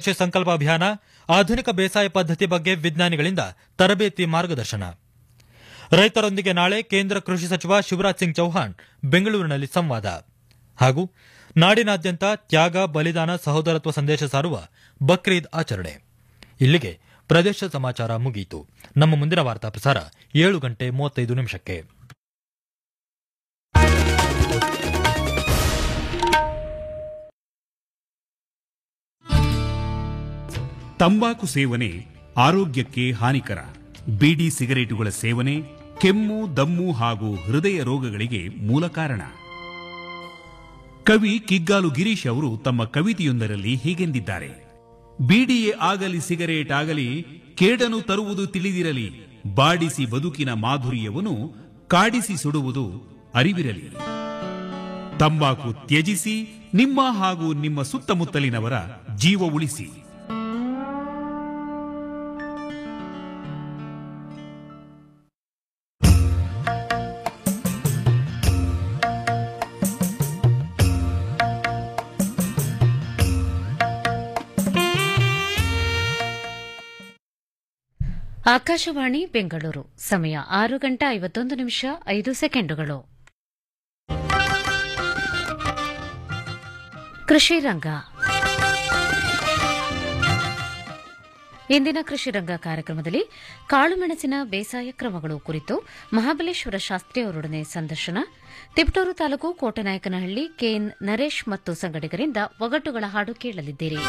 ಕೃಷಿ ಸಂಕಲ್ಪ ಅಭಿಯಾನ ಆಧುನಿಕ ಬೇಸಾಯ ಪದ್ಧತಿ ಬಗ್ಗೆ ವಿಜ್ಞಾನಿಗಳಿಂದ ತರಬೇತಿ ಮಾರ್ಗದರ್ಶನ ರೈತರೊಂದಿಗೆ ನಾಳೆ ಕೇಂದ್ರ ಕೃಷಿ ಸಚಿವ ಶಿವರಾಜ್ ಸಿಂಗ್ ಚೌಹಾಣ್ ಬೆಂಗಳೂರಿನಲ್ಲಿ ಸಂವಾದ ಹಾಗೂ ನಾಡಿನಾದ್ಯಂತ ತ್ಯಾಗ ಬಲಿದಾನ ಸಹೋದರತ್ವ ಸಂದೇಶ ಸಾರುವ ಬಕ್ರೀದ್ ಆಚರಣೆ ಇಲ್ಲಿಗೆ ಪ್ರದೇಶ ಸಮಾಚಾರ ಮುಗಿಯಿತು ನಮ್ಮ ಮುಂದಿನ ವಾರ್ತಾ ಪ್ರಸಾರ ಏಳು ಗಂಟೆ ಮೂವತ್ತೈದು ನಿಮಿಷಕ್ಕೆ ತಂಬಾಕು ಸೇವನೆ ಆರೋಗ್ಯಕ್ಕೆ ಹಾನಿಕರ ಬೀಡಿ ಸಿಗರೇಟುಗಳ ಸೇವನೆ ಕೆಮ್ಮು ದಮ್ಮು ಹಾಗೂ ಹೃದಯ ರೋಗಗಳಿಗೆ ಮೂಲ ಕಾರಣ ಕವಿ ಕಿಗ್ಗಾಲು ಗಿರೀಶ್ ಅವರು ತಮ್ಮ ಕವಿತೆಯೊಂದರಲ್ಲಿ ಹೀಗೆಂದಿದ್ದಾರೆ ಬೀಡಿಯೇ ಆಗಲಿ ಸಿಗರೇಟ್ ಆಗಲಿ ಕೇಡನು ತರುವುದು ತಿಳಿದಿರಲಿ ಬಾಡಿಸಿ ಬದುಕಿನ ಮಾಧುರ್ಯವನ್ನು ಕಾಡಿಸಿ ಸುಡುವುದು ಅರಿವಿರಲಿ ತಂಬಾಕು ತ್ಯಜಿಸಿ ನಿಮ್ಮ ಹಾಗೂ ನಿಮ್ಮ ಸುತ್ತಮುತ್ತಲಿನವರ ಜೀವ ಉಳಿಸಿ ಆಕಾಶವಾಣಿ ಬೆಂಗಳೂರು ಸಮಯ ಆರು ಗಂಟೆ ಐವತ್ತೊಂದು ನಿಮಿಷ ಐದು ಸೆಕೆಂಡುಗಳು ಕೃಷಿ ರಂಗ ಇಂದಿನ ಕೃಷಿ ರಂಗ ಕಾರ್ಯಕ್ರಮದಲ್ಲಿ ಕಾಳುಮೆಣಸಿನ ಬೇಸಾಯ ಕ್ರಮಗಳು ಕುರಿತು ಮಹಾಬಲೇಶ್ವರ ಶಾಸ್ತ್ರಿ ಅವರೊಡನೆ ಸಂದರ್ಶನ ತಿಪಟೂರು ತಾಲೂಕು ಕೋಟನಾಯಕನಹಳ್ಳಿ ಕೆಎನ್ ನರೇಶ್ ಮತ್ತು ಸಂಗಡಿಗರಿಂದ ಒಗಟುಗಳ ಹಾಡು ಕೇಳಲಿದ್ದೀರಿ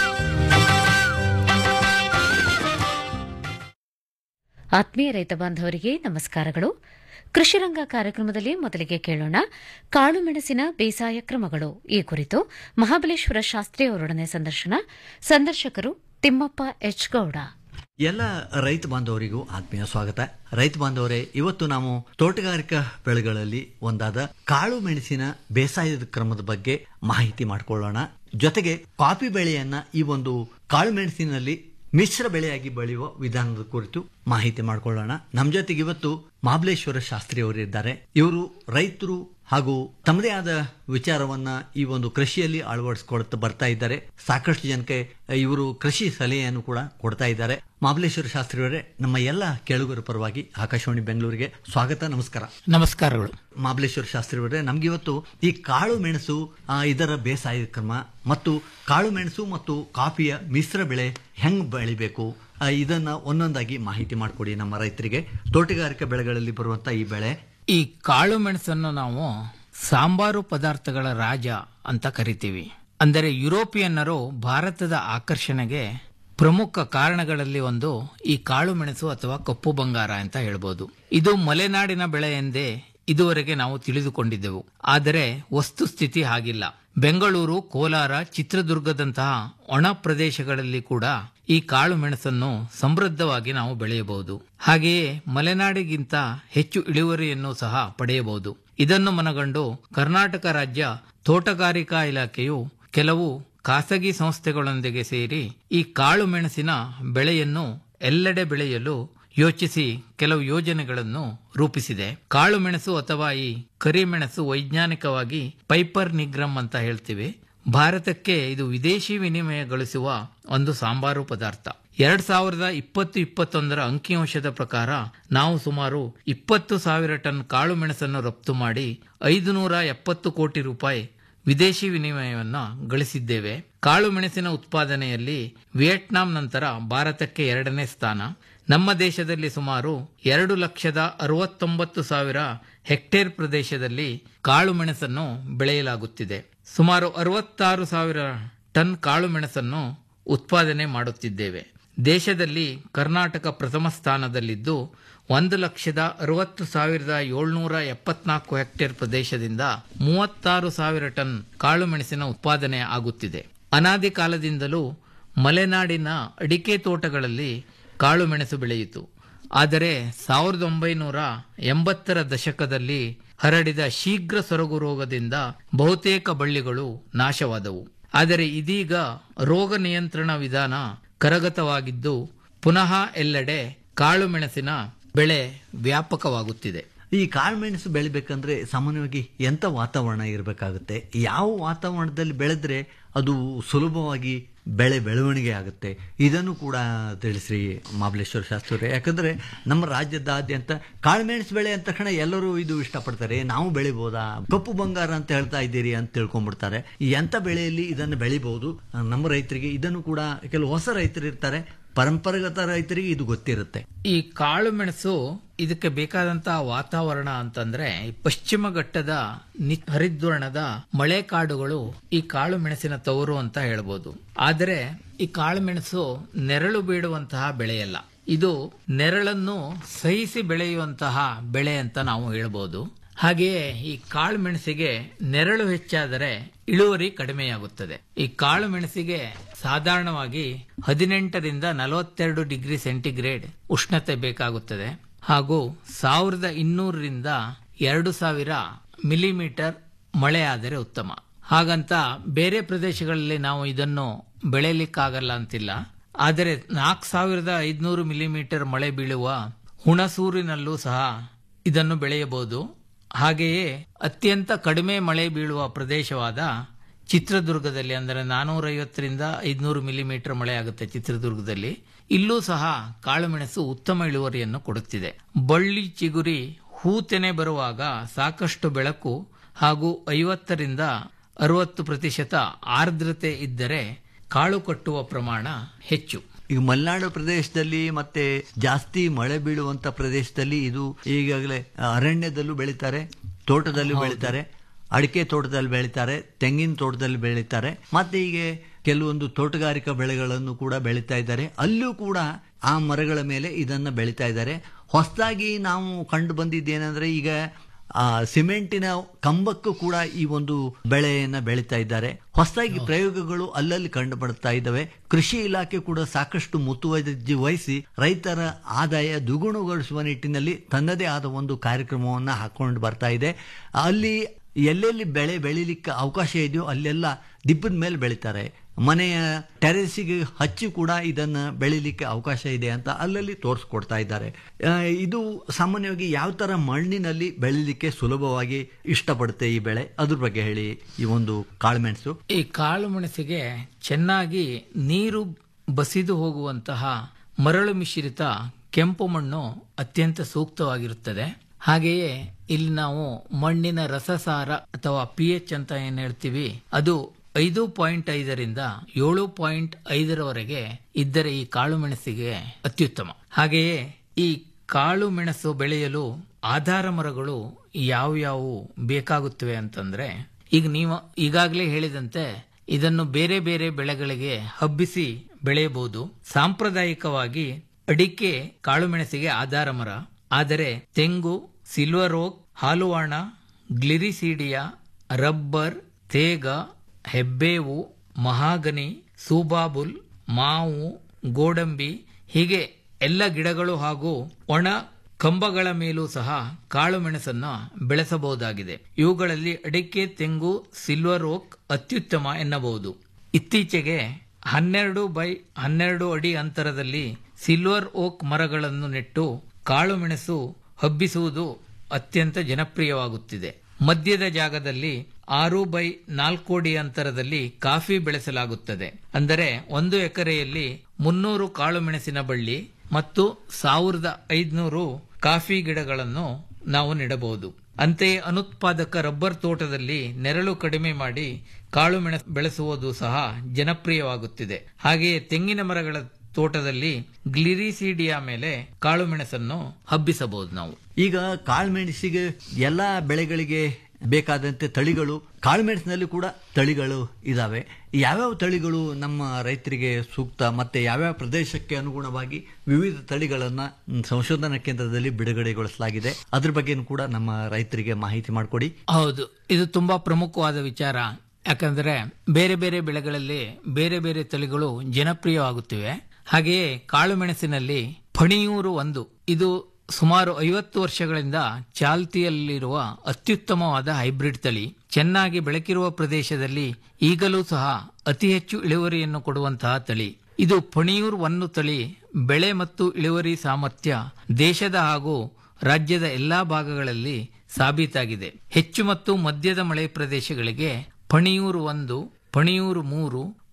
ಆತ್ಮೀಯ ರೈತ ಬಾಂಧವರಿಗೆ ನಮಸ್ಕಾರಗಳು ಕೃಷಿರಂಗ ಕಾರ್ಯಕ್ರಮದಲ್ಲಿ ಮೊದಲಿಗೆ ಕೇಳೋಣ ಕಾಳುಮೆಣಸಿನ ಬೇಸಾಯ ಕ್ರಮಗಳು ಈ ಕುರಿತು ಮಹಾಬಲೇಶ್ವರ ಶಾಸ್ತ್ರಿ ಅವರೊಡನೆ ಸಂದರ್ಶನ ಸಂದರ್ಶಕರು ತಿಮ್ಮಪ್ಪ ಎಚ್ ಗೌಡ ಎಲ್ಲ ರೈತ ಬಾಂಧವರಿಗೂ ಆತ್ಮೀಯ ಸ್ವಾಗತ ರೈತ ಬಾಂಧವರೇ ಇವತ್ತು ನಾವು ತೋಟಗಾರಿಕಾ ಬೆಳೆಗಳಲ್ಲಿ ಒಂದಾದ ಕಾಳು ಮೆಣಸಿನ ಬೇಸಾಯದ ಕ್ರಮದ ಬಗ್ಗೆ ಮಾಹಿತಿ ಮಾಡಿಕೊಳ್ಳೋಣ ಜೊತೆಗೆ ಕಾಫಿ ಬೆಳೆಯನ್ನ ಈ ಒಂದು ಕಾಳು ಮೆಣಸಿನಲ್ಲಿ ಮಿಶ್ರ ಬೆಳೆಯಾಗಿ ಬೆಳೆಯುವ ವಿಧಾನದ ಕುರಿತು ಮಾಹಿತಿ ಮಾಡಿಕೊಳ್ಳೋಣ ನಮ್ಮ ಜೊತೆಗೆ ಇವತ್ತು ಮಹಾಬಲೇಶ್ವರ ಶಾಸ್ತ್ರಿ ಅವರು ಇದ್ದಾರೆ ಇವರು ರೈತರು ಹಾಗೂ ತಮ್ಮದೇ ಆದ ವಿಚಾರವನ್ನ ಈ ಒಂದು ಕೃಷಿಯಲ್ಲಿ ಅಳವಡಿಸಿಕೊಳ್ತಾ ಬರ್ತಾ ಇದ್ದಾರೆ ಸಾಕಷ್ಟು ಜನಕ್ಕೆ ಇವರು ಕೃಷಿ ಸಲಹೆಯನ್ನು ಕೂಡ ಕೊಡ್ತಾ ಇದ್ದಾರೆ ಮಹಾಬಲೇಶ್ವರ ಶಾಸ್ತ್ರಿ ಅವರೇ ನಮ್ಮ ಎಲ್ಲ ಕೇಳುಗರ ಪರವಾಗಿ ಆಕಾಶವಾಣಿ ಬೆಂಗಳೂರಿಗೆ ಸ್ವಾಗತ ನಮಸ್ಕಾರ ನಮಸ್ಕಾರಗಳು ಮಹಾಬಲೇಶ್ವರ ಶಾಸ್ತ್ರಿ ಅವರೇ ನಮ್ಗೆ ಇವತ್ತು ಈ ಕಾಳು ಮೆಣಸು ಆ, ಇದರ ಬೇಸಾಯ ಕ್ರಮ ಮತ್ತು ಕಾಳು ಮೆಣಸು ಮತ್ತು ಕಾಫಿಯ ಮಿಶ್ರ ಬೆಳೆ ಹೆಂಗ್ ಬೆಳಿಬೇಕು ಆ, ಇದನ್ನ ಒಂದೊಂದಾಗಿ ಮಾಹಿತಿ ಮಾಡಿಕೊಡಿ ನಮ್ಮ ರೈತರಿಗೆ ತೋಟಗಾರಿಕಾ ಬೆಳೆಗಳಲ್ಲಿ ಬರುವಂತ ಈ ಬೆಳೆ ಈ ಕಾಳು ಮೆಣಸನ್ನು ನಾವು ಸಾಂಬಾರು ಪದಾರ್ಥಗಳ ರಾಜ ಅಂತ ಕರಿತೀವಿ ಅಂದರೆ ಯುರೋಪಿಯನ್ನರು ಭಾರತದ ಆಕರ್ಷಣೆಗೆ ಪ್ರಮುಖ ಕಾರಣಗಳಲ್ಲಿ ಒಂದು ಈ ಕಾಳು ಮೆಣಸು ಅಥವಾ ಕಪ್ಪು ಬಂಗಾರ ಅಂತ ಹೇಳ್ಬೋದು ಇದು ಮಲೆನಾಡಿನ ಬೆಳೆ ಎಂದೇ ಇದುವರೆಗೆ ನಾವು ತಿಳಿದುಕೊಂಡಿದ್ದೆವು ಆದರೆ ವಸ್ತುಸ್ಥಿತಿ ಹಾಗಿಲ್ಲ ಬೆಂಗಳೂರು ಕೋಲಾರ ಚಿತ್ರದುರ್ಗದಂತಹ ಒಣ ಪ್ರದೇಶಗಳಲ್ಲಿ ಕೂಡ ಈ ಕಾಳು ಮೆಣಸನ್ನು ಸಮೃದ್ಧವಾಗಿ ನಾವು ಬೆಳೆಯಬಹುದು ಹಾಗೆಯೇ ಮಲೆನಾಡಿಗಿಂತ ಹೆಚ್ಚು ಇಳುವರಿಯನ್ನು ಸಹ ಪಡೆಯಬಹುದು ಇದನ್ನು ಮನಗಂಡು ಕರ್ನಾಟಕ ರಾಜ್ಯ ತೋಟಗಾರಿಕಾ ಇಲಾಖೆಯು ಕೆಲವು ಖಾಸಗಿ ಸಂಸ್ಥೆಗಳೊಂದಿಗೆ ಸೇರಿ ಈ ಕಾಳು ಮೆಣಸಿನ ಬೆಳೆಯನ್ನು ಎಲ್ಲೆಡೆ ಬೆಳೆಯಲು ಯೋಚಿಸಿ ಕೆಲವು ಯೋಜನೆಗಳನ್ನು ರೂಪಿಸಿದೆ ಕಾಳು ಮೆಣಸು ಅಥವಾ ಈ ಕರಿಮೆಣಸು ವೈಜ್ಞಾನಿಕವಾಗಿ ಪೈಪರ್ ನಿಗ್ರಮ್ ಅಂತ ಹೇಳ್ತೀವಿ ಭಾರತಕ್ಕೆ ಇದು ವಿದೇಶಿ ವಿನಿಮಯಗೊಳಿಸುವ ಒಂದು ಸಾಂಬಾರು ಪದಾರ್ಥ ಎರಡ್ ಸಾವಿರದ ಇಪ್ಪತ್ತು ಇಪ್ಪತ್ತೊಂದರ ಅಂಕಿಅಂಶದ ಪ್ರಕಾರ ನಾವು ಸುಮಾರು ಇಪ್ಪತ್ತು ಸಾವಿರ ಟನ್ ಕಾಳು ಮೆಣಸನ್ನು ರಫ್ತು ಮಾಡಿ ಐದು ನೂರ ಎಪ್ಪತ್ತು ಕೋಟಿ ರೂಪಾಯಿ ವಿದೇಶಿ ವಿನಿಮಯವನ್ನ ಗಳಿಸಿದ್ದೇವೆ ಕಾಳು ಮೆಣಸಿನ ಉತ್ಪಾದನೆಯಲ್ಲಿ ವಿಯೆಟ್ನಾಂ ನಂತರ ಭಾರತಕ್ಕೆ ಎರಡನೇ ಸ್ಥಾನ ನಮ್ಮ ದೇಶದಲ್ಲಿ ಸುಮಾರು ಎರಡು ಲಕ್ಷದ ಅರವತ್ತೊಂಬತ್ತು ಸಾವಿರ ಹೆಕ್ಟೇರ್ ಪ್ರದೇಶದಲ್ಲಿ ಕಾಳು ಮೆಣಸನ್ನು ಬೆಳೆಯಲಾಗುತ್ತಿದೆ ಸುಮಾರು ಅರವತ್ತಾರು ಸಾವಿರ ಟನ್ ಕಾಳು ಮೆಣಸನ್ನು ಉತ್ಪಾದನೆ ಮಾಡುತ್ತಿದ್ದೇವೆ ದೇಶದಲ್ಲಿ ಕರ್ನಾಟಕ ಪ್ರಥಮ ಸ್ಥಾನದಲ್ಲಿದ್ದು ಒಂದು ಲಕ್ಷದ ಅರವತ್ತು ಸಾವಿರದ ಏಳ್ನೂರ ಎಪ್ಪತ್ನಾಲ್ಕು ಹೆಕ್ಟೇರ್ ಪ್ರದೇಶದಿಂದ ಮೂವತ್ತಾರು ಸಾವಿರ ಟನ್ ಕಾಳು ಮೆಣಸಿನ ಉತ್ಪಾದನೆ ಆಗುತ್ತಿದೆ ಅನಾದಿ ಕಾಲದಿಂದಲೂ ಮಲೆನಾಡಿನ ಅಡಿಕೆ ತೋಟಗಳಲ್ಲಿ ಕಾಳು ಮೆಣಸು ಬೆಳೆಯಿತು ಆದರೆ ಸಾವಿರದ ಒಂಬೈನೂರ ಎಂಬತ್ತರ ದಶಕದಲ್ಲಿ ಹರಡಿದ ಶೀಘ್ರ ಸೊರಗು ರೋಗದಿಂದ ಬಹುತೇಕ ಬಳ್ಳಿಗಳು ನಾಶವಾದವು ಆದರೆ ಇದೀಗ ರೋಗ ನಿಯಂತ್ರಣ ವಿಧಾನ ಕರಗತವಾಗಿದ್ದು ಪುನಃ ಎಲ್ಲೆಡೆ ಕಾಳು ಮೆಣಸಿನ ಬೆಳೆ ವ್ಯಾಪಕವಾಗುತ್ತಿದೆ ಈ ಕಾಳುಮೆಣಸು ಬೆಳಿಬೇಕಂದ್ರೆ ಸಾಮಾನ್ಯವಾಗಿ ಎಂತ ವಾತಾವರಣ ಇರಬೇಕಾಗುತ್ತೆ ಯಾವ ವಾತಾವರಣದಲ್ಲಿ ಬೆಳೆದ್ರೆ ಅದು ಸುಲಭವಾಗಿ ಬೆಳೆ ಬೆಳವಣಿಗೆ ಆಗುತ್ತೆ ಇದನ್ನು ಕೂಡ ತಿಳಿಸ್ರಿ ಮಹಾಬಲೇಶ್ವರ ಶಾಸ್ತ್ರಿ ಯಾಕಂದ್ರೆ ನಮ್ಮ ರಾಜ್ಯದಾದ್ಯಂತ ಕಾಳುಮೆಣಸು ಬೆಳೆ ಅಂತ ತಕ್ಷಣ ಎಲ್ಲರೂ ಇದು ಇಷ್ಟಪಡ್ತಾರೆ ನಾವು ಬೆಳಿಬೋದಾ ಕಪ್ಪು ಬಂಗಾರ ಅಂತ ಹೇಳ್ತಾ ಇದ್ದೀರಿ ಅಂತ ತಿಳ್ಕೊಂಡ್ಬಿಡ್ತಾರೆ ಈ ಎಂಥ ಬೆಳೆಯಲ್ಲಿ ಇದನ್ನು ಬೆಳಿಬಹುದು ನಮ್ಮ ರೈತರಿಗೆ ಇದನ್ನು ಕೂಡ ಕೆಲವು ಹೊಸ ರೈತರು ಇರ್ತಾರೆ ಪರಂಪರಾಗತ ರೈತರಿಗೆ ಇದು ಗೊತ್ತಿರುತ್ತೆ ಈ ಕಾಳು ಮೆಣಸು ಇದಕ್ಕೆ ಬೇಕಾದಂತಹ ವಾತಾವರಣ ಅಂತಂದ್ರೆ ಈ ಪಶ್ಚಿಮ ಘಟ್ಟದ ನಿ ಹರಿದ್ವರ್ಣದ ಮಳೆ ಕಾಡುಗಳು ಈ ಕಾಳು ಮೆಣಸಿನ ತವರು ಅಂತ ಹೇಳ್ಬೋದು ಆದರೆ ಈ ಕಾಳು ಮೆಣಸು ನೆರಳು ಬೀಳುವಂತಹ ಬೆಳೆಯಲ್ಲ ಇದು ನೆರಳನ್ನು ಸಹಿಸಿ ಬೆಳೆಯುವಂತಹ ಬೆಳೆ ಅಂತ ನಾವು ಹೇಳ್ಬೋದು ಹಾಗೆಯೇ ಈ ಕಾಳು ಮೆಣಸಿಗೆ ನೆರಳು ಹೆಚ್ಚಾದರೆ ಇಳುವರಿ ಕಡಿಮೆಯಾಗುತ್ತದೆ ಈ ಕಾಳು ಮೆಣಸಿಗೆ ಸಾಧಾರಣವಾಗಿ ಹದಿನೆಂಟರಿಂದ ನಲವತ್ತೆರಡು ಡಿಗ್ರಿ ಸೆಂಟಿಗ್ರೇಡ್ ಉಷ್ಣತೆ ಬೇಕಾಗುತ್ತದೆ ಹಾಗೂ ಸಾವಿರದ ಇನ್ನೂರರಿಂದ ಎರಡು ಸಾವಿರ ಮಿಲಿಮೀಟರ್ ಮಳೆ ಆದರೆ ಉತ್ತಮ ಹಾಗಂತ ಬೇರೆ ಪ್ರದೇಶಗಳಲ್ಲಿ ನಾವು ಇದನ್ನು ಬೆಳೆಯಲಿಕ್ಕಾಗಲ್ಲ ಅಂತಿಲ್ಲ ಆದರೆ ನಾಲ್ಕು ಸಾವಿರದ ಐದುನೂರು ಮಿಲಿಮೀಟರ್ ಮಳೆ ಬೀಳುವ ಹುಣಸೂರಿನಲ್ಲೂ ಸಹ ಇದನ್ನು ಬೆಳೆಯಬಹುದು ಹಾಗೆಯೇ ಅತ್ಯಂತ ಕಡಿಮೆ ಮಳೆ ಬೀಳುವ ಪ್ರದೇಶವಾದ ಚಿತ್ರದುರ್ಗದಲ್ಲಿ ಅಂದರೆ ನಾನೂರೈವತ್ತರಿಂದ ಐದುನೂರು ಮಿಲಿಮೀಟರ್ ಮಳೆ ಆಗುತ್ತೆ ಚಿತ್ರದುರ್ಗದಲ್ಲಿ ಇಲ್ಲೂ ಸಹ ಕಾಳುಮೆಣಸು ಉತ್ತಮ ಇಳುವರಿಯನ್ನು ಕೊಡುತ್ತಿದೆ ಬಳ್ಳಿ ಚಿಗುರಿ ಹೂ ತೆನೆ ಬರುವಾಗ ಸಾಕಷ್ಟು ಬೆಳಕು ಹಾಗೂ ಐವತ್ತರಿಂದ ಅರವತ್ತು ಪ್ರತಿಶತ ಆರ್ದ್ರತೆ ಇದ್ದರೆ ಕಾಳು ಕಟ್ಟುವ ಪ್ರಮಾಣ ಹೆಚ್ಚು ಈಗ ಮಲೆನಾಡು ಪ್ರದೇಶದಲ್ಲಿ ಮತ್ತೆ ಜಾಸ್ತಿ ಮಳೆ ಬೀಳುವಂತ ಪ್ರದೇಶದಲ್ಲಿ ಇದು ಈಗಾಗಲೇ ಅರಣ್ಯದಲ್ಲೂ ಬೆಳೀತಾರೆ ತೋಟದಲ್ಲೂ ಬೆಳೀತಾರೆ ಅಡಿಕೆ ತೋಟದಲ್ಲಿ ಬೆಳೀತಾರೆ ತೆಂಗಿನ ತೋಟದಲ್ಲಿ ಬೆಳೀತಾರೆ ಮತ್ತೆ ಈಗ ಕೆಲವೊಂದು ತೋಟಗಾರಿಕಾ ಬೆಳೆಗಳನ್ನು ಕೂಡ ಬೆಳೀತಾ ಇದ್ದಾರೆ ಅಲ್ಲೂ ಕೂಡ ಆ ಮರಗಳ ಮೇಲೆ ಇದನ್ನ ಬೆಳೀತಾ ಇದ್ದಾರೆ ಹೊಸದಾಗಿ ನಾವು ಕಂಡು ಬಂದಿದ್ದೇನೆಂದ್ರೆ ಈಗ ಆ ಸಿಮೆಂಟಿನ ಕಂಬಕ್ಕೂ ಕೂಡ ಈ ಒಂದು ಬೆಳೆಯನ್ನ ಬೆಳೀತಾ ಇದ್ದಾರೆ ಹೊಸದಾಗಿ ಪ್ರಯೋಗಗಳು ಅಲ್ಲಲ್ಲಿ ಕಂಡು ಬರ್ತಾ ಇದ್ದಾವೆ ಕೃಷಿ ಇಲಾಖೆ ಕೂಡ ಸಾಕಷ್ಟು ಮುತುವರ್ಜಿ ವಹಿಸಿ ರೈತರ ಆದಾಯ ದ್ವಿಗುಣಗೊಳಿಸುವ ನಿಟ್ಟಿನಲ್ಲಿ ತನ್ನದೇ ಆದ ಒಂದು ಕಾರ್ಯಕ್ರಮವನ್ನ ಹಾಕೊಂಡು ಬರ್ತಾ ಇದೆ ಅಲ್ಲಿ ಎಲ್ಲೆಲ್ಲಿ ಬೆಳೆ ಬೆಳಿಲಿಕ್ಕೆ ಅವಕಾಶ ಇದೆಯೋ ಅಲ್ಲೆಲ್ಲ ದಿಬ್ಬದ ಮೇಲೆ ಬೆಳಿತಾರೆ ಮನೆಯ ಟೆರೆಸಿಗೆ ಹಚ್ಚಿ ಕೂಡ ಇದನ್ನ ಬೆಳಿಲಿಕ್ಕೆ ಅವಕಾಶ ಇದೆ ಅಂತ ಅಲ್ಲಲ್ಲಿ ತೋರಿಸ್ಕೊಡ್ತಾ ಇದ್ದಾರೆ ಆ, ಇದು ಸಾಮಾನ್ಯವಾಗಿ ಯಾವ ತರ ಮಣ್ಣಿನಲ್ಲಿ ಬೆಳಿಲಿಕ್ಕೆ ಸುಲಭವಾಗಿ ಇಷ್ಟಪಡುತ್ತೆ ಈ ಬೆಳೆ ಅದ್ರ ಬಗ್ಗೆ ಹೇಳಿ ಈ ಒಂದು ಕಾಳುಮೆಣಸು ಈ ಕಾಳು ಮೆಣಸಿಗೆ ಚೆನ್ನಾಗಿ ನೀರು ಬಸಿದು ಹೋಗುವಂತಹ ಮರಳು ಮಿಶ್ರಿತ ಕೆಂಪು ಮಣ್ಣು ಅತ್ಯಂತ ಸೂಕ್ತವಾಗಿರುತ್ತದೆ ಹಾಗೆಯೇ ಇಲ್ಲಿ ನಾವು ಮಣ್ಣಿನ ರಸಸಾರ ಅಥವಾ ಪಿ ಎಚ್ ಅಂತ ಏನ್ ಹೇಳ್ತೀವಿ ಅದು ಐದು ಪಾಯಿಂಟ್ ಐದರಿಂದ ಏಳು ಪಾಯಿಂಟ್ ಐದರವರೆಗೆ ಇದ್ದರೆ ಈ ಕಾಳು ಮೆಣಸಿಗೆ ಅತ್ಯುತ್ತಮ ಹಾಗೆಯೇ ಈ ಕಾಳು ಮೆಣಸು ಬೆಳೆಯಲು ಆಧಾರ ಮರಗಳು ಯಾವ್ಯಾವು ಬೇಕಾಗುತ್ತವೆ ಅಂತಂದ್ರೆ ಈಗ ನೀವು ಈಗಾಗಲೇ ಹೇಳಿದಂತೆ ಇದನ್ನು ಬೇರೆ ಬೇರೆ ಬೆಳೆಗಳಿಗೆ ಹಬ್ಬಿಸಿ ಬೆಳೆಯಬಹುದು ಸಾಂಪ್ರದಾಯಿಕವಾಗಿ ಅಡಿಕೆ ಕಾಳುಮೆಣಸಿಗೆ ಆಧಾರ ಮರ ಆದರೆ ತೆಂಗು ಸಿಲ್ವರ್ ಓಕ್ ಹಾಲುವಾಣ ಗ್ಲಿರಿಸೀಡಿಯಾ ರಬ್ಬರ್ ತೇಗ ಹೆಬ್ಬೇವು ಮಹಾಗನಿ ಸೂಬಾಬುಲ್ ಮಾವು ಗೋಡಂಬಿ ಹೀಗೆ ಎಲ್ಲ ಗಿಡಗಳು ಹಾಗೂ ಒಣ ಕಂಬಗಳ ಮೇಲೂ ಸಹ ಕಾಳು ಮೆಣಸನ್ನ ಬೆಳೆಸಬಹುದಾಗಿದೆ ಇವುಗಳಲ್ಲಿ ಅಡಿಕೆ ತೆಂಗು ಸಿಲ್ವರ್ ಓಕ್ ಅತ್ಯುತ್ತಮ ಎನ್ನಬಹುದು ಇತ್ತೀಚೆಗೆ ಹನ್ನೆರಡು ಬೈ ಹನ್ನೆರಡು ಅಡಿ ಅಂತರದಲ್ಲಿ ಸಿಲ್ವರ್ ಓಕ್ ಮರಗಳನ್ನು ನೆಟ್ಟು ಕಾಳು ಮೆಣಸು ಹಬ್ಬಿಸುವುದು ಅತ್ಯಂತ ಜನಪ್ರಿಯವಾಗುತ್ತಿದೆ ಮಧ್ಯದ ಜಾಗದಲ್ಲಿ ಆರು ಬೈ ನಾಲ್ಕು ಅಡಿ ಅಂತರದಲ್ಲಿ ಕಾಫಿ ಬೆಳೆಸಲಾಗುತ್ತದೆ ಅಂದರೆ ಒಂದು ಎಕರೆಯಲ್ಲಿ ಮುನ್ನೂರು ಕಾಳು ಮೆಣಸಿನ ಬಳ್ಳಿ ಮತ್ತು ಸಾವಿರದ ಐದುನೂರು ಕಾಫಿ ಗಿಡಗಳನ್ನು ನಾವು ನೆಡಬಹುದು ಅಂತೆಯೇ ಅನುತ್ಪಾದಕ ರಬ್ಬರ್ ತೋಟದಲ್ಲಿ ನೆರಳು ಕಡಿಮೆ ಮಾಡಿ ಕಾಳು ಮೆಣಸು ಬೆಳೆಸುವುದು ಸಹ ಜನಪ್ರಿಯವಾಗುತ್ತಿದೆ ಹಾಗೆಯೇ ತೆಂಗಿನ ಮರಗಳ ತೋಟದಲ್ಲಿ ಗ್ಲಿರಿಸೀಡಿಯಾ ಮೇಲೆ ಕಾಳು ಮೆಣಸನ್ನು ಹಬ್ಬಿಸಬಹುದು ನಾವು ಈಗ ಕಾಳುಮೆಣಸಿಗೆ ಎಲ್ಲಾ ಬೆಳೆಗಳಿಗೆ ಬೇಕಾದಂತೆ ತಳಿಗಳು ಕಾಳುಮೆಣಸಿನಲ್ಲಿ ಕೂಡ ತಳಿಗಳು ಇದಾವೆ ಯಾವ್ಯಾವ ತಳಿಗಳು ನಮ್ಮ ರೈತರಿಗೆ ಸೂಕ್ತ ಮತ್ತೆ ಯಾವ್ಯಾವ ಪ್ರದೇಶಕ್ಕೆ ಅನುಗುಣವಾಗಿ ವಿವಿಧ ತಳಿಗಳನ್ನ ಮ್, ಸಂಶೋಧನಾ ಕೇಂದ್ರದಲ್ಲಿ ಬಿಡುಗಡೆಗೊಳಿಸಲಾಗಿದೆ ಅದ್ರ ಬಗ್ಗೆನೂ ಕೂಡ ನಮ್ಮ ರೈತರಿಗೆ ಮಾಹಿತಿ ಮಾಡಿಕೊಡಿ ಹೌದು ಇದು ತುಂಬಾ ಪ್ರಮುಖವಾದ ವಿಚಾರ ಯಾಕಂದ್ರೆ ಬೇರೆ ಬೇರೆ ಬೆಳೆಗಳಲ್ಲಿ ಬೇರೆ ಬೇರೆ ತಳಿಗಳು ಜನಪ್ರಿಯವಾಗುತ್ತಿವೆ ಹಾಗೆಯೇ ಕಾಳು ಮೆಣಸಿನಲ್ಲಿ ಫಣಿಯೂರು ಒಂದು ಇದು ಸುಮಾರು ಐವತ್ತು ವರ್ಷಗಳಿಂದ ಚಾಲ್ತಿಯಲ್ಲಿರುವ ಅತ್ಯುತ್ತಮವಾದ ಹೈಬ್ರಿಡ್ ತಳಿ ಚೆನ್ನಾಗಿ ಬೆಳಕಿರುವ ಪ್ರದೇಶದಲ್ಲಿ ಈಗಲೂ ಸಹ ಅತಿ ಹೆಚ್ಚು ಇಳುವರಿಯನ್ನು ಕೊಡುವಂತಹ ತಳಿ ಇದು ಫಣಿಯೂರ್ ಒಂದು ತಳಿ ಬೆಳೆ ಮತ್ತು ಇಳುವರಿ ಸಾಮರ್ಥ್ಯ ದೇಶದ ಹಾಗೂ ರಾಜ್ಯದ ಎಲ್ಲಾ ಭಾಗಗಳಲ್ಲಿ ಸಾಬೀತಾಗಿದೆ ಹೆಚ್ಚು ಮತ್ತು ಮಧ್ಯದ ಮಳೆ ಪ್ರದೇಶಗಳಿಗೆ ಫಣಿಯೂರು ಒಂದು ಫಣಿಯೂರು ಮೂರು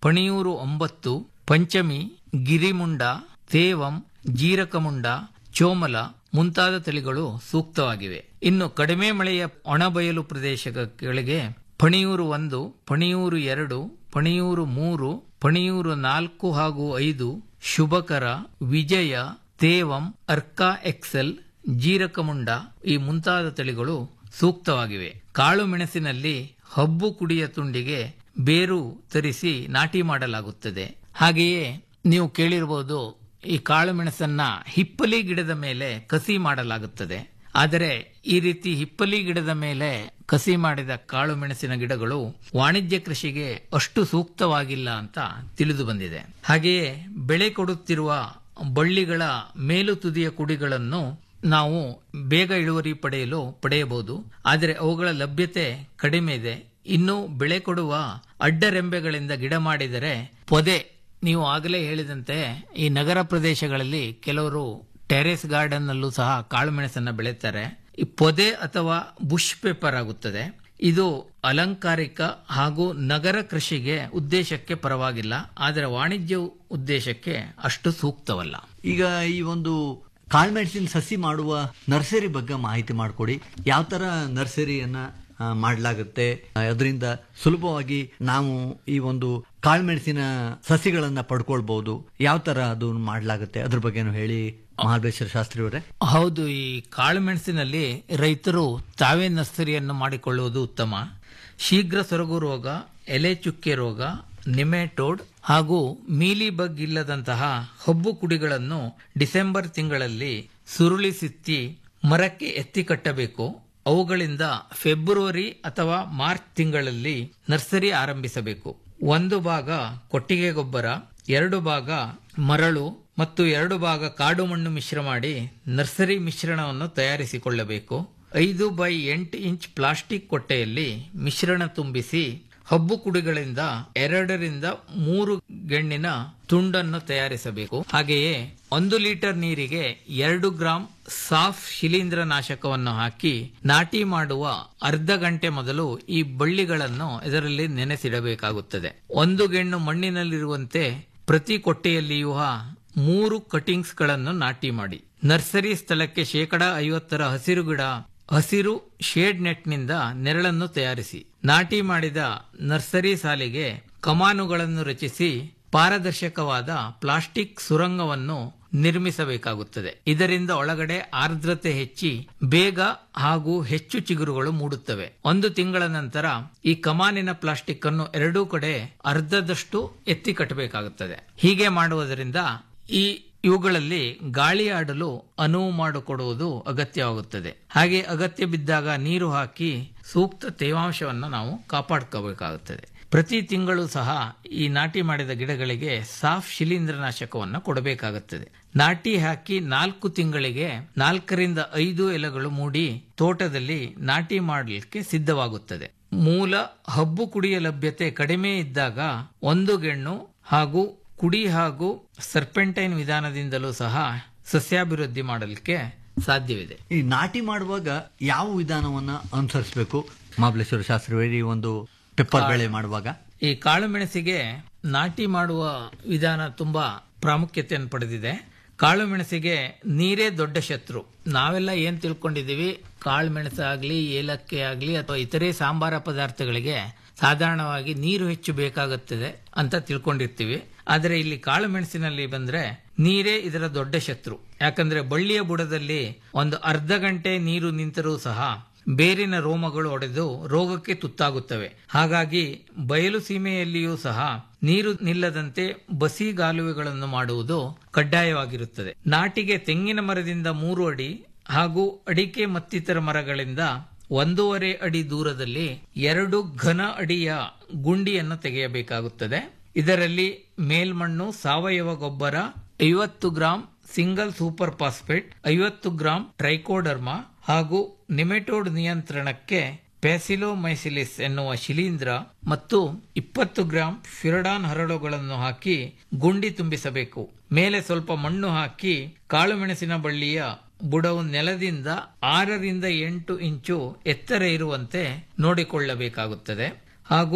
ಪಣಿಯೂರು ಒಂಬತ್ತು ಪಂಚಮಿ ಗಿರಿಮುಂಡ ತೇವಂ ಜೀರಕಮುಂಡ ಚೋಮಲ ಮುಂತಾದ ತಳಿಗಳು ಸೂಕ್ತವಾಗಿವೆ ಇನ್ನು ಕಡಿಮೆ ಮಳೆಯ ಒಣಬಯಲು ಪ್ರದೇಶಗಳಿಗೆ ಪಣಿಯೂರು ಒಂದು ಪಣಿಯೂರು ಎರಡು ಪಣಿಯೂರು ಮೂರು ಪಣಿಯೂರು ನಾಲ್ಕು ಹಾಗೂ ಐದು ಶುಭಕರ ವಿಜಯ ತೇವಂ ಅರ್ಕಾ ಎಕ್ಸೆಲ್ ಜೀರಕಮುಂಡ ಈ ಮುಂತಾದ ತಳಿಗಳು ಸೂಕ್ತವಾಗಿವೆ ಕಾಳು ಮೆಣಸಿನಲ್ಲಿ ಹಬ್ಬು ಕುಡಿಯ ತುಂಡಿಗೆ ಬೇರು ತರಿಸಿ ನಾಟಿ ಮಾಡಲಾಗುತ್ತದೆ ಹಾಗೆಯೇ ನೀವು ಕೇಳಿರಬಹುದು ಈ ಕಾಳು ಮೆಣಸನ್ನ ಹಿಪ್ಪಲಿ ಗಿಡದ ಮೇಲೆ ಕಸಿ ಮಾಡಲಾಗುತ್ತದೆ ಆದರೆ ಈ ರೀತಿ ಹಿಪ್ಪಲಿ ಗಿಡದ ಮೇಲೆ ಕಸಿ ಮಾಡಿದ ಕಾಳು ಮೆಣಸಿನ ಗಿಡಗಳು ವಾಣಿಜ್ಯ ಕೃಷಿಗೆ ಅಷ್ಟು ಸೂಕ್ತವಾಗಿಲ್ಲ ಅಂತ ತಿಳಿದು ಬಂದಿದೆ ಹಾಗೆಯೇ ಬೆಳೆ ಕೊಡುತ್ತಿರುವ ಬಳ್ಳಿಗಳ ಮೇಲು ತುದಿಯ ಕುಡಿಗಳನ್ನು ನಾವು ಬೇಗ ಇಳುವರಿ ಪಡೆಯಲು ಪಡೆಯಬಹುದು ಆದರೆ ಅವುಗಳ ಲಭ್ಯತೆ ಕಡಿಮೆ ಇದೆ ಇನ್ನು ಬೆಳೆ ಕೊಡುವ ಅಡ್ಡರೆಂಬೆಗಳಿಂದ ಗಿಡ ಮಾಡಿದರೆ ಪೊದೆ ನೀವು ಆಗಲೇ ಹೇಳಿದಂತೆ ಈ ನಗರ ಪ್ರದೇಶಗಳಲ್ಲಿ ಕೆಲವರು ಟೆರೇಸ್ ಗಾರ್ಡನ್ ನಲ್ಲೂ ಸಹ ಕಾಳುಮೆಣಸನ್ನ ಬೆಳೆಯುತ್ತಾರೆ ಈ ಪೊದೆ ಅಥವಾ ಬುಷ್ ಪೇಪರ್ ಆಗುತ್ತದೆ ಇದು ಅಲಂಕಾರಿಕ ಹಾಗೂ ನಗರ ಕೃಷಿಗೆ ಉದ್ದೇಶಕ್ಕೆ ಪರವಾಗಿಲ್ಲ ಆದರೆ ವಾಣಿಜ್ಯ ಉದ್ದೇಶಕ್ಕೆ ಅಷ್ಟು ಸೂಕ್ತವಲ್ಲ ಈಗ ಈ ಒಂದು ಕಾಳ್ಮೆಣಸಿನ ಸಸಿ ಮಾಡುವ ನರ್ಸರಿ ಬಗ್ಗೆ ಮಾಹಿತಿ ಮಾಡಿಕೊಡಿ ಯಾವ ತರ ನರ್ಸರಿಯನ್ನ ಆ, ಮಾಡಲಾಗುತ್ತೆ ಅದರಿಂದ ಸುಲಭವಾಗಿ ನಾವು ಈ ಒಂದು ಕಾಳ್ಮೆಣಸಿನ ಸಸಿಗಳನ್ನ ಪಡ್ಕೊಳ್ಬಹುದು ಯಾವ ತರ ಅದು ಮಾಡಲಾಗುತ್ತೆ ಅದ್ರ ಬಗ್ಗೆನೂ ಹೇಳಿ ಮಹಾಬಲೇಶ್ವರ ಶಾಸ್ತ್ರಿ ಅವರೇ ಹೌದು ಈ ಕಾಳುಮೆಣಸಿನಲ್ಲಿ ರೈತರು ತಾವೇ ನರ್ಸರಿಯನ್ನು ಮಾಡಿಕೊಳ್ಳುವುದು ಉತ್ತಮ ಶೀಘ್ರ ಸೊರಗು ರೋಗ ಎಲೆ ಚುಕ್ಕೆ ರೋಗ ನಿಮೆಟೋಡ್ ಹಾಗೂ ಮೀಲಿ ಬಗ್ ಇಲ್ಲದಂತಹ ಹಬ್ಬು ಕುಡಿಗಳನ್ನು ಡಿಸೆಂಬರ್ ತಿಂಗಳಲ್ಲಿ ಸುರುಳಿಸಿತ್ತಿ ಮರಕ್ಕೆ ಎತ್ತಿ ಕಟ್ಟಬೇಕು ಅವುಗಳಿಂದ ಫೆಬ್ರವರಿ ಅಥವಾ ಮಾರ್ಚ್ ತಿಂಗಳಲ್ಲಿ ನರ್ಸರಿ ಆರಂಭಿಸಬೇಕು ಒಂದು ಭಾಗ ಕೊಟ್ಟಿಗೆ ಗೊಬ್ಬರ ಎರಡು ಭಾಗ ಮರಳು ಮತ್ತು ಎರಡು ಭಾಗ ಕಾಡು ಮಣ್ಣು ಮಿಶ್ರ ಮಾಡಿ ನರ್ಸರಿ ಮಿಶ್ರಣವನ್ನು ತಯಾರಿಸಿಕೊಳ್ಳಬೇಕು ಐದು ಬೈ ಎಂಟು ಇಂಚ್ ಪ್ಲಾಸ್ಟಿಕ್ ಕೊಟ್ಟೆಯಲ್ಲಿ ಮಿಶ್ರಣ ತುಂಬಿಸಿ ಹಬ್ಬು ಕುಡಿಗಳಿಂದ ಎರಡರಿಂದ ಮೂರು ಗೆಣ್ಣಿನ ತುಂಡನ್ನು ತಯಾರಿಸಬೇಕು ಹಾಗೆಯೇ ಒಂದು ಲೀಟರ್ ನೀರಿಗೆ ಎರಡು ಗ್ರಾಂ ಸಾಫ್ ಶಿಲೀಂಧ್ರ ನಾಶಕವನ್ನು ಹಾಕಿ ನಾಟಿ ಮಾಡುವ ಅರ್ಧ ಗಂಟೆ ಮೊದಲು ಈ ಬಳ್ಳಿಗಳನ್ನು ಇದರಲ್ಲಿ ನೆನೆಸಿಡಬೇಕಾಗುತ್ತದೆ ಒಂದು ಗೆಣ್ಣು ಮಣ್ಣಿನಲ್ಲಿರುವಂತೆ ಪ್ರತಿ ಕೊಟ್ಟೆಯಲ್ಲಿಯೂ ಮೂರು ಕಟಿಂಗ್ಸ್ ಗಳನ್ನು ನಾಟಿ ಮಾಡಿ ನರ್ಸರಿ ಸ್ಥಳಕ್ಕೆ ಶೇಕಡ ಐವತ್ತರ ಹಸಿರು ಗಿಡ ಹಸಿರು ಶೇಡ್ ನೆಟ್ನಿಂದ ನೆರಳನ್ನು ತಯಾರಿಸಿ ನಾಟಿ ಮಾಡಿದ ನರ್ಸರಿ ಸಾಲಿಗೆ ಕಮಾನುಗಳನ್ನು ರಚಿಸಿ ಪಾರದರ್ಶಕವಾದ ಪ್ಲಾಸ್ಟಿಕ್ ಸುರಂಗವನ್ನು ನಿರ್ಮಿಸಬೇಕಾಗುತ್ತದೆ ಇದರಿಂದ ಒಳಗಡೆ ಆರ್ದ್ರತೆ ಹೆಚ್ಚಿ ಬೇಗ ಹಾಗೂ ಹೆಚ್ಚು ಚಿಗುರುಗಳು ಮೂಡುತ್ತವೆ ಒಂದು ತಿಂಗಳ ನಂತರ ಈ ಕಮಾನಿನ ಪ್ಲಾಸ್ಟಿಕ್ ಅನ್ನು ಎರಡೂ ಕಡೆ ಅರ್ಧದಷ್ಟು ಎತ್ತಿ ಕಟ್ಟಬೇಕಾಗುತ್ತದೆ ಹೀಗೆ ಮಾಡುವುದರಿಂದ ಈ ಇವುಗಳಲ್ಲಿ ಗಾಳಿ ಆಡಲು ಅನುವು ಮಾಡಿಕೊಡುವುದು ಅಗತ್ಯವಾಗುತ್ತದೆ ಹಾಗೆ ಅಗತ್ಯ ಬಿದ್ದಾಗ ನೀರು ಹಾಕಿ ಸೂಕ್ತ ತೇವಾಂಶವನ್ನು ನಾವು ಕಾಪಾಡ್ಕೋಬೇಕಾಗುತ್ತದೆ ಪ್ರತಿ ತಿಂಗಳು ಸಹ ಈ ನಾಟಿ ಮಾಡಿದ ಗಿಡಗಳಿಗೆ ಸಾಫ್ ಶಿಲೀಂಧ್ರನಾಶಕವನ್ನು ಕೊಡಬೇಕಾಗುತ್ತದೆ ನಾಟಿ ಹಾಕಿ ನಾಲ್ಕು ತಿಂಗಳಿಗೆ ನಾಲ್ಕರಿಂದ ಐದು ಎಲೆಗಳು ಮೂಡಿ ತೋಟದಲ್ಲಿ ನಾಟಿ ಮಾಡಲಿಕ್ಕೆ ಸಿದ್ಧವಾಗುತ್ತದೆ ಮೂಲ ಹಬ್ಬು ಕುಡಿಯ ಲಭ್ಯತೆ ಕಡಿಮೆ ಇದ್ದಾಗ ಒಂದು ಗೆಣ್ಣು ಹಾಗೂ ಕುಡಿ ಹಾಗೂ ಸರ್ಪೆಂಟೈನ್ ವಿಧಾನದಿಂದಲೂ ಸಹ ಸಸ್ಯಾಭಿವೃದ್ಧಿ ಮಾಡಲಿಕ್ಕೆ ಸಾಧ್ಯವಿದೆ ಈ ನಾಟಿ ಮಾಡುವಾಗ ಯಾವ ವಿಧಾನವನ್ನ ಅನುಸರಿಸಬೇಕು ಮಹಾಬಲೇಶ್ವರ ಶಾಸ್ತ್ರಿ ಅವರೇ, ಈ ಒಂದು ಪೆಪ್ಪರ್ ಬೆಳೆ ಮಾಡುವಾಗ ಈ ಕಾಳುಮೆಣಸಿಗೆ ನಾಟಿ ಮಾಡುವ ವಿಧಾನ ತುಂಬಾ ಪ್ರಾಮುಖ್ಯತೆಯನ್ನು ಪಡೆದಿದೆ ಕಾಳುಮೆಣಸಿಗೆ ನೀರೇ ದೊಡ್ಡ ಶತ್ರು ನಾವೆಲ್ಲ ಏನ್ ತಿಳ್ಕೊಂಡಿದೀವಿ ಕಾಳುಮೆಣಸು ಆಗ್ಲಿ ಏಲಕ್ಕಿ ಆಗ್ಲಿ ಅಥವಾ ಇತರೆ ಸಾಂಬಾರ ಪದಾರ್ಥಗಳಿಗೆ ಸಾಧಾರಣವಾಗಿ ನೀರು ಹೆಚ್ಚು ಬೇಕಾಗುತ್ತದೆ ಅಂತ ತಿಳ್ಕೊಂಡಿರ್ತೀವಿ ಆದರೆ ಇಲ್ಲಿ ಕಾಳು ಮೆಣಸಿನಲ್ಲಿ ಬಂದ್ರೆ ನೀರೇ ಇದರ ದೊಡ್ಡ ಶತ್ರು ಯಾಕಂದ್ರೆ ಬಳ್ಳಿಯ ಬುಡದಲ್ಲಿ ಒಂದು ಅರ್ಧ ಗಂಟೆ ನೀರು ನಿಂತರೂ ಸಹ ಬೇರಿನ ರೋಮಗಳು ಒಡೆದು ರೋಗಕ್ಕೆ ತುತ್ತಾಗುತ್ತವೆ ಹಾಗಾಗಿ ಬಯಲು ಸೀಮೆಯಲ್ಲಿಯೂ ಸಹ ನೀರು ನಿಲ್ಲದಂತೆ ಬಸಿಗಾಲುವೆಗಳನ್ನು ಮಾಡುವುದು ಕಡ್ಡಾಯವಾಗಿರುತ್ತದೆ ನಾಟಿಗೆ ತೆಂಗಿನ ಮರದಿಂದ ಮೂರು ಅಡಿ ಹಾಗೂ ಅಡಿಕೆ ಮತ್ತಿತರ ಮರಗಳಿಂದ ಒಂದೂವರೆ ಅಡಿ ದೂರದಲ್ಲಿ ಎರಡು ಘನ ಅಡಿಯ ಗುಂಡಿಯನ್ನು ತೆಗೆಯಬೇಕಾಗುತ್ತದೆ ಇದರಲ್ಲಿ ಮೇಲ್ಮಣ್ಣು ಸಾವಯವ ಗೊಬ್ಬರ ಐವತ್ತು ಗ್ರಾಂ ಸಿಂಗಲ್ ಸೂಪರ್ ಫಾಸ್ಫೇಟ್ ಐವತ್ತು ಗ್ರಾಂ ಟ್ರೈಕೋಡರ್ಮಾ ಹಾಗೂ ನಿಮೆಟೋಡ್ ನಿಯಂತ್ರಣಕ್ಕೆ ಪ್ಯಾಸಿಲೋಮೈಸಿಲಿಸ್ ಎನ್ನುವ ಶಿಲೀಂಧ್ರ ಮತ್ತು ಇಪ್ಪತ್ತು ಗ್ರಾಂ ಫಿರಡಾನ್ ಹರಳುಗಳನ್ನು ಹಾಕಿ ಗುಂಡಿ ತುಂಬಿಸಬೇಕು ಮೇಲೆ ಸ್ವಲ್ಪ ಮಣ್ಣು ಹಾಕಿ ಕಾಳುಮೆಣಸಿನ ಬಳ್ಳಿಯ ಬುಡವು ನೆಲದಿಂದ ಆರರಿಂದ ಎಂಟು ಇಂಚು ಎತ್ತರ ಇರುವಂತೆ ನೋಡಿಕೊಳ್ಳಬೇಕಾಗುತ್ತದೆ ಹಾಗೂ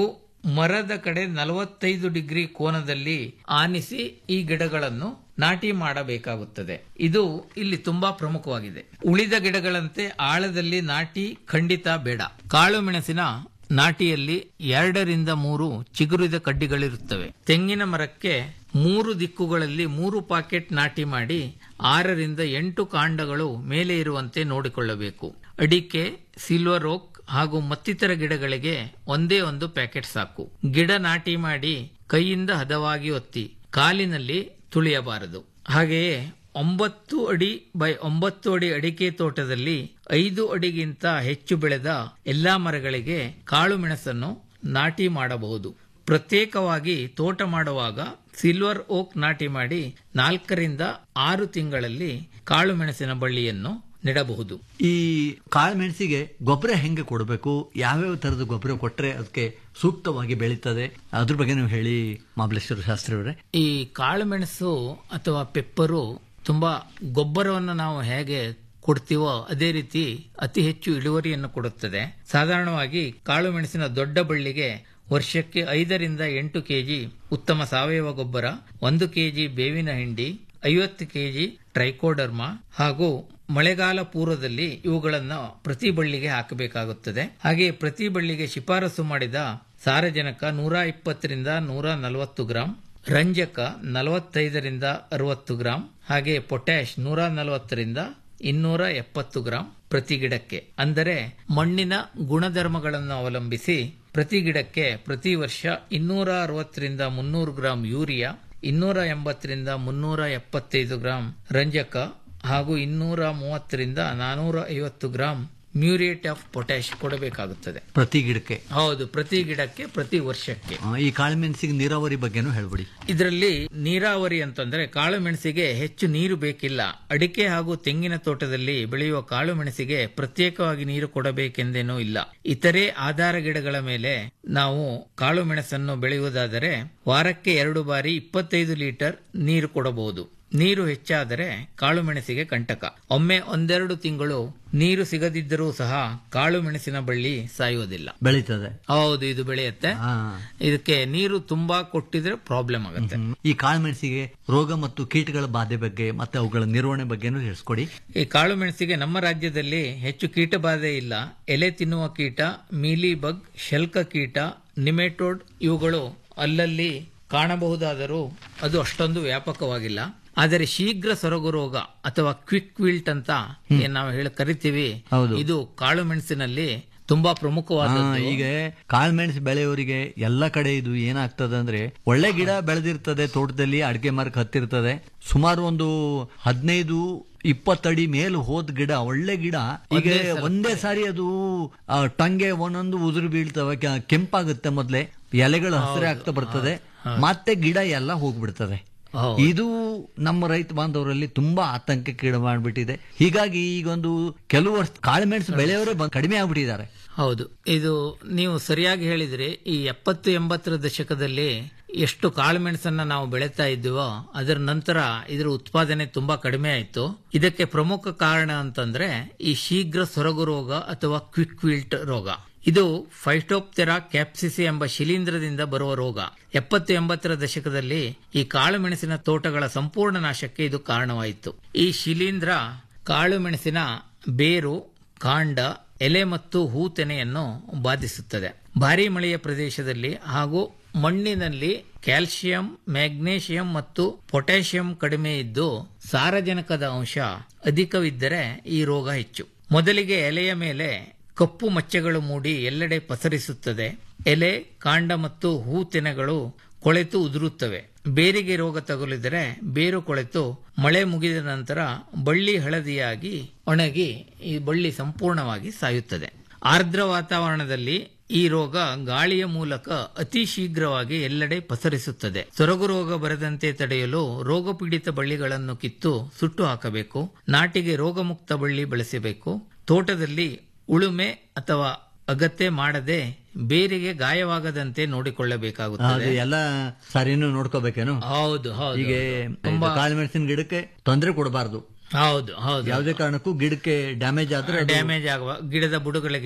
ಮರದ ಕಡೆ ನಲವತ್ತೈದು ಡಿಗ್ರಿ ಕೋನದಲ್ಲಿ ಆನಿಸಿ ಈ ಗಿಡಗಳನ್ನು ನಾಟಿ ಮಾಡಬೇಕಾಗುತ್ತದೆ ಇದು ಇಲ್ಲಿ ತುಂಬಾ ಪ್ರಮುಖವಾಗಿದೆ ಉಳಿದ ಗಿಡಗಳಂತೆ ಆಳದಲ್ಲಿ ನಾಟಿ ಖಂಡಿತ ಬೇಡ ಕಾಳು ಮೆಣಸಿನ ನಾಟಿಯಲ್ಲಿ ಎರಡರಿಂದ ಮೂರು ಚಿಗುರಿದ ಕಡ್ಡಿಗಳಿರುತ್ತವೆ ತೆಂಗಿನ ಮರಕ್ಕೆ ಮೂರು ದಿಕ್ಕುಗಳಲ್ಲಿ ಮೂರು ಪಾಕೆಟ್ ನಾಟಿ ಮಾಡಿ ಆರರಿಂದ ಎಂಟು ಕಾಂಡಗಳು ಮೇಲೆ ಇರುವಂತೆ ನೋಡಿಕೊಳ್ಳಬೇಕು ಅಡಿಕೆ ಸಿಲ್ವರ್ ಓಕ್ ಹಾಗೂ ಮತ್ತಿತರ ಗಿಡಗಳಿಗೆ ಒಂದೇ ಒಂದು ಪ್ಯಾಕೆಟ್ ಸಾಕು ಗಿಡ ನಾಟಿ ಮಾಡಿ ಕೈಯಿಂದ ಹದವಾಗಿ ಒತ್ತಿ ಕಾಲಿನಲ್ಲಿ ತುಳಿಯಬಾರದು ಹಾಗೆಯೇ ಒಂಬತ್ತು ಅಡಿ ಬೈ ಒಂಬತ್ತು ಅಡಿ ಅಡಿಕೆ ತೋಟದಲ್ಲಿ ಐದು ಅಡಿಗಿಂತ ಹೆಚ್ಚು ಬೆಳೆದ ಎಲ್ಲಾ ಮರಗಳಿಗೆ ಕಾಳು ಮೆಣಸನ್ನು ನಾಟಿ ಮಾಡಬಹುದು ಪ್ರತ್ಯೇಕವಾಗಿ ತೋಟ ಮಾಡುವಾಗ ಸಿಲ್ವರ್ ಓಕ್ ನಾಟಿ ಮಾಡಿ ನಾಲ್ಕರಿಂದ ಆರು ತಿಂಗಳಲ್ಲಿ ಕಾಳು ಮೆಣಸಿನ ಬಳ್ಳಿಯನ್ನು ನೆಡಬಹುದು ಈ ಕಾಳುಮೆಣಸಿಗೆ ಗೊಬ್ಬರ ಹೆಂಗೆ ಕೊಡಬೇಕು ಯಾವ್ಯಾವ ತರದ ಗೊಬ್ಬರ ಕೊಟ್ರೆ ಅದಕ್ಕೆ ಸೂಕ್ತವಾಗಿ ಬೆಳೀತದೆ ಅದ್ರ ಬಗ್ಗೆ ನೀವು ಹೇಳಿ ಮಹಾಬಲೇಶ್ವರ ಶಾಸ್ತ್ರಿ ಅವರೇ ಈ ಕಾಳುಮೆಣಸು ಅಥವಾ ಪೆಪ್ಪರು ತುಂಬಾ ಗೊಬ್ಬರವನ್ನು ನಾವು ಹೇಗೆ ಕೊಡ್ತೀವೋ ಅದೇ ರೀತಿ ಅತಿ ಹೆಚ್ಚು ಇಳುವರಿಯನ್ನು ಕೊಡುತ್ತದೆ ಸಾಧಾರಣವಾಗಿ ಕಾಳು ಮೆಣಸಿನ ದೊಡ್ಡ ಬಳ್ಳಿಗೆ ವರ್ಷಕ್ಕೆ ಐದರಿಂದ ಎಂಟು ಕೆಜಿ ಉತ್ತಮ ಸಾವಯವ ಗೊಬ್ಬರ ಒಂದು ಕೆಜಿ ಬೇವಿನ ಹಿಂಡಿ ಐವತ್ತು ಕೆಜಿ ಟ್ರೈಕೋಡರ್ಮಾ ಹಾಗೂ ಮಳೆಗಾಲ ಪೂರ್ವದಲ್ಲಿ ಇವುಗಳನ್ನು ಪ್ರತಿ ಬಳ್ಳಿಗೆ ಹಾಕಬೇಕಾಗುತ್ತದೆ ಹಾಗೆ ಪ್ರತಿ ಬಳ್ಳಿಗೆ ಶಿಫಾರಸು ಮಾಡಿದ ಸಾರಜನಕ ನೂರ ಇಪ್ಪತ್ತರಿಂದ ನೂರ ನಲವತ್ತು ಗ್ರಾಂ ರಂಜಕ ನಲವತ್ತೈದರಿಂದ ಅರವತ್ತು ಗ್ರಾಂ ಹಾಗೆ ಪೊಟ್ಯಾಶ್ ನೂರ ನಲವತ್ತರಿಂದ ಇನ್ನೂರ ಎಪ್ಪತ್ತು ಗ್ರಾಂ ಪ್ರತಿ ಗಿಡಕ್ಕೆ ಅಂದರೆ ಮಣ್ಣಿನ ಗುಣಧರ್ಮಗಳನ್ನು ಅವಲಂಬಿಸಿ ಪ್ರತಿ ಗಿಡಕ್ಕೆ ಪ್ರತಿ ವರ್ಷ ಇನ್ನೂರ ಅರವತ್ತರಿಂದ ಮುನ್ನೂರು ಗ್ರಾಂ ಯೂರಿಯಾ ಇನ್ನೂರ ಎಂಬತ್ತರಿಂದ ಮುನ್ನೂರ ಎಪ್ಪತ್ತೈದು ಗ್ರಾಂ ರಂಜಕ ಹಾಗೂ ಇನ್ನೂರ ಮೂವತ್ತರಿಂದ ನಾನೂರ ಐವತ್ತು ಗ್ರಾಂ ಮ್ಯೂರಿಯೇಟ್ ಆಫ್ ಪೊಟ್ಯಾಶ್ ಕೊಡಬೇಕಾಗುತ್ತದೆ ಪ್ರತಿ ಗಿಡಕ್ಕೆ ಹೌದು ಪ್ರತಿ ಗಿಡಕ್ಕೆ ಪ್ರತಿ ವರ್ಷಕ್ಕೆ ಆ, ಈ ಕಾಳುಮೆಣಸಿಗೆ ನೀರಾವರಿ ಬಗ್ಗೆನೂ ಹೇಳ್ಬಿಡಿ ಇದರಲ್ಲಿ ನೀರಾವರಿ ಅಂತಂದ್ರೆ ಕಾಳು ಮೆಣಸಿಗೆ ಹೆಚ್ಚು ನೀರು ಬೇಕಿಲ್ಲ ಅಡಿಕೆ ಹಾಗೂ ತೆಂಗಿನ ತೋಟದಲ್ಲಿ ಬೆಳೆಯುವ ಕಾಳು ಮೆಣಸಿಗೆ ಪ್ರತ್ಯೇಕವಾಗಿ ನೀರು ಕೊಡಬೇಕೆಂದೇನೂ ಇಲ್ಲ ಇತರೆ ಆಧಾರ ಗಿಡಗಳ ಮೇಲೆ ನಾವು ಕಾಳು ಮೆಣಸನ್ನು ಬೆಳೆಯುವುದಾದರೆ ವಾರಕ್ಕೆ ಎರಡು ಬಾರಿ ಇಪ್ಪತ್ತೈದು ಲೀಟರ್ ನೀರು ಕೊಡಬಹುದು ನೀರು ಹೆಚ್ಚಾದರೆ ಕಾಳು ಮೆಣಸಿಗೆ ಕಂಟಕ ಒಮ್ಮೆ ಒಂದೆರಡು ತಿಂಗಳು ನೀರು ಸಿಗದಿದ್ದರೂ ಸಹ ಕಾಳು ಮೆಣಸಿನ ಬಳ್ಳಿ ಸಾಯುವುದಿಲ್ಲ ಬೆಳೀತದೆ ಹೌದು ಇದು ಬೆಳೆಯುತ್ತೆ ಆ. ಇದಕ್ಕೆ ನೀರು ತುಂಬಾ ಕೊಟ್ಟಿದ್ರೆ ಪ್ರಾಬ್ಲಮ್ ಆಗುತ್ತೆ ಹ್ಮ್. ಈ ಕಾಳುಮೆಣಸಿಗೆ ರೋಗ ಮತ್ತು ಕೀಟಗಳ ಬಾಧೆ ಬಗ್ಗೆ ಮತ್ತೆ ಅವುಗಳ ನಿರ್ವಹಣೆ ಬಗ್ಗೆನೂ ತಿಳಿಸ್ಕೊಡಿ ಈ ಕಾಳು ಮೆಣಸಿಗೆ ನಮ್ಮ ರಾಜ್ಯದಲ್ಲಿ ಹೆಚ್ಚು ಕೀಟ ಬಾಧೆ ಇಲ್ಲ ಎಲೆ ತಿನ್ನುವ ಕೀಟ ಮೀಲಿ ಬಗ್ ಶಲ್ಕ ಕೀಟ ನಿಮೆಟೋಡ್ ಇವುಗಳು ಅಲ್ಲಲ್ಲಿ ಕಾಣಬಹುದಾದರೂ ಅದು ಅಷ್ಟೊಂದು ವ್ಯಾಪಕವಾಗಿಲ್ಲ ಆದರೆ ಶೀಘ್ರ ಸೊರಗು ರೋಗ ಅಥವಾ ಕ್ವಿಕ್ ವಿಲ್ಟ್ ಅಂತ ಏನ್ ನಾವು ಹೇಳಿ ಕರಿತೀವಿ ಹೌದು. ಇದು ಕಾಳು ಮೆಣಸಿನಲ್ಲಿ ತುಂಬಾ ಪ್ರಮುಖವಾದ ಆ, ಈಗ ಕಾಳುಮೆಣಸು ಬೆಳೆಯೋರಿಗೆ ಎಲ್ಲ ಕಡೆ ಇದು ಏನಾಗ್ತದೆ ಅಂದ್ರೆ ಒಳ್ಳೆ ಗಿಡ ಬೆಳೆದಿರ್ತದೆ ತೋಟದಲ್ಲಿ ಅಡಿಕೆ ಮರಕ್ಕೆ ಹತ್ತಿರ್ತದೆ ಸುಮಾರು ಒಂದು ಹದಿನೈದು ಇಪ್ಪತ್ತಡಿ ಮೇಲೆ ಹೋದ ಗಿಡ ಒಳ್ಳೆ ಗಿಡ ಈಗ ಒಂದೇ ಸಾರಿ ಅದು ಆ, ಟೊಂಗೆ ಒಂದೊಂದು ಉದುರು ಬೀಳ್ತವೆ ಕೆ- ಕೆಂಪಾಗುತ್ತೆ ಮೊದ್ಲೇ ಎಲೆಗಳು ಹಸಿರು ಆಗ್ತಾ ಬರ್ತದೆ ಮತ್ತೆ ಗಿಡ ಎಲ್ಲ ಹೋಗ್ಬಿಡ್ತದೆ ಹೌದು. ಇದು ನಮ್ಮ ರೈತ ಬಾಂಧವರಲ್ಲಿ ತುಂಬಾ ಆತಂಕಕ್ಕೀಡು ಮಾಡಿಬಿಟ್ಟಿದೆ ಹೀಗಾಗಿ ಈಗೊಂದು ಕೆಲವು ವರ್ಷ ಕಾಳುಮೆಣಸು ಬೆಳೆಯವರೇ ಬಂದ್- ಕಡಿಮೆ ಆಗ್ಬಿಟ್ಟಿದ್ದಾರೆ ಹೌದು ಇದು ನೀವು ಸರಿಯಾಗಿ ಹೇಳಿದ್ರಿ ಈ ಎಪ್ಪತ್ತು ಎಂಬತ್ತರ ದಶಕದಲ್ಲಿ ಎಷ್ಟು ಕಾಳುಮೆಣಸನ್ನ ನಾವು ಬೆಳೀತಾ ಇದ್ದೀವೋ ಅದರ ನಂತರ ಇದರ ಉತ್ಪಾದನೆ ತುಂಬಾ ಕಡಿಮೆ ಆಯಿತು ಇದಕ್ಕೆ ಪ್ರಮುಖ ಕಾರಣ ಅಂತಂದ್ರೆ ಈ ಶೀಘ್ರ ಸೊರಗು ರೋಗ ಅಥವಾ ಕ್ವಿಕ್ ವಿಲ್ಟ್ ರೋಗ ಇದು ಫೈಟೋಪ್ತೆರಾ ಕ್ಯಾಪ್ಸಿಸಿ ಎಂಬ ಶಿಲೀಂಧ್ರದಿಂದ ಬರುವ ರೋಗ ಎಪ್ಪತ್ತು ಎಂಬತ್ತರ ದಶಕದಲ್ಲಿ ಈ ಕಾಳು ಮೆಣಸಿನ ತೋಟಗಳ ಸಂಪೂರ್ಣ ನಾಶಕ್ಕೆ ಇದು ಕಾರಣವಾಯಿತು ಈ ಶಿಲೀಂಧ್ರ ಕಾಳು ಮೆಣಸಿನ ಬೇರು ಕಾಂಡ ಎಲೆ ಮತ್ತು ಹೂ ತೆನೆಯನ್ನು ಬಾಧಿಸುತ್ತದೆ ಭಾರಿ ಮಳೆಯ ಪ್ರದೇಶದಲ್ಲಿ ಹಾಗೂ ಮಣ್ಣಿನಲ್ಲಿ ಕ್ಯಾಲ್ಸಿಯಂ ಮ್ಯಾಗ್ನೇಷಿಯಂ ಮತ್ತು ಪೊಟ್ಯಾಷಿಯಂ ಕಡಿಮೆ ಇದ್ದು ಸಾರಜನಕದ ಅಂಶ ಅಧಿಕವಿದ್ದರೆ ಈ ರೋಗ ಹೆಚ್ಚು ಮೊದಲಿಗೆ ಎಲೆಯ ಮೇಲೆ ಕಪ್ಪು ಮಚ್ಚೆಗಳು ಮೂಡಿ ಎಲ್ಲೆಡೆ ಪಸರಿಸುತ್ತದೆ ಎಲೆ ಕಾಂಡ ಮತ್ತು ಹೂ ತೆನೆಗಳು ಕೊಳೆತು ಉದುರುತ್ತವೆ ಬೇರಿಗೆ ರೋಗ ತಗುಲಿದರೆ ಬೇರು ಕೊಳೆತು ಮಳೆ ಮುಗಿದ ನಂತರ ಬಳ್ಳಿ ಹಳದಿಯಾಗಿ ಒಣಗಿ ಈ ಬಳ್ಳಿ ಸಂಪೂರ್ಣವಾಗಿ ಸಾಯುತ್ತದೆ ಆರ್ದ್ರ ವಾತಾವರಣದಲ್ಲಿ ಈ ರೋಗ ಗಾಳಿಯ ಮೂಲಕ ಅತಿ ಶೀಘ್ರವಾಗಿ ಎಲ್ಲೆಡೆ ಪಸರಿಸುತ್ತದೆ ಸೊರಗು ರೋಗ ಬರದಂತೆ ತಡೆಯಲು ರೋಗಪೀಡಿತ ಬಳ್ಳಿಗಳನ್ನು ಕಿತ್ತು ಸುಟ್ಟು ಹಾಕಬೇಕು ನಾಟಿಗೆ ರೋಗಮುಕ್ತ ಬಳ್ಳಿ ಬೆಳೆಸಬೇಕು ತೋಟದಲ್ಲಿ ಉಳುಮೆ ಅಥವಾ ಅಗತ್ಯ ಮಾಡದೆ ಬೇರಿಗೆ ಗಾಯವಾಗದಂತೆ ನೋಡಿಕೊಳ್ಳಬೇಕಾಗುತ್ತದೆ ಅದು ಎಲ್ಲ ಸರಿನೂ ನೋಡ್ಕೋಬೇಕೇನು ಹೌದು ಹೌದು ಹೀಗೆ ತುಂಬಾ ಕಾಳುಮೆಣಸಿನ ಗಿಡಕ್ಕೆ ತೊಂದರೆ ಕೊಡಬಾರ್ದು ಹೌದು ಹೌದು ಯಾವುದೇ ಕಾರಣಕ್ಕೂ ಗಿಡಕ್ಕೆ ಡ್ಯಾಮೇಜ್ ಆದ್ರೆ ಅದು- ಡ್ಯಾಮೇಜ್ ಆಗುವ ಗಿಡದ ಬುಡಗಳಿಗೆ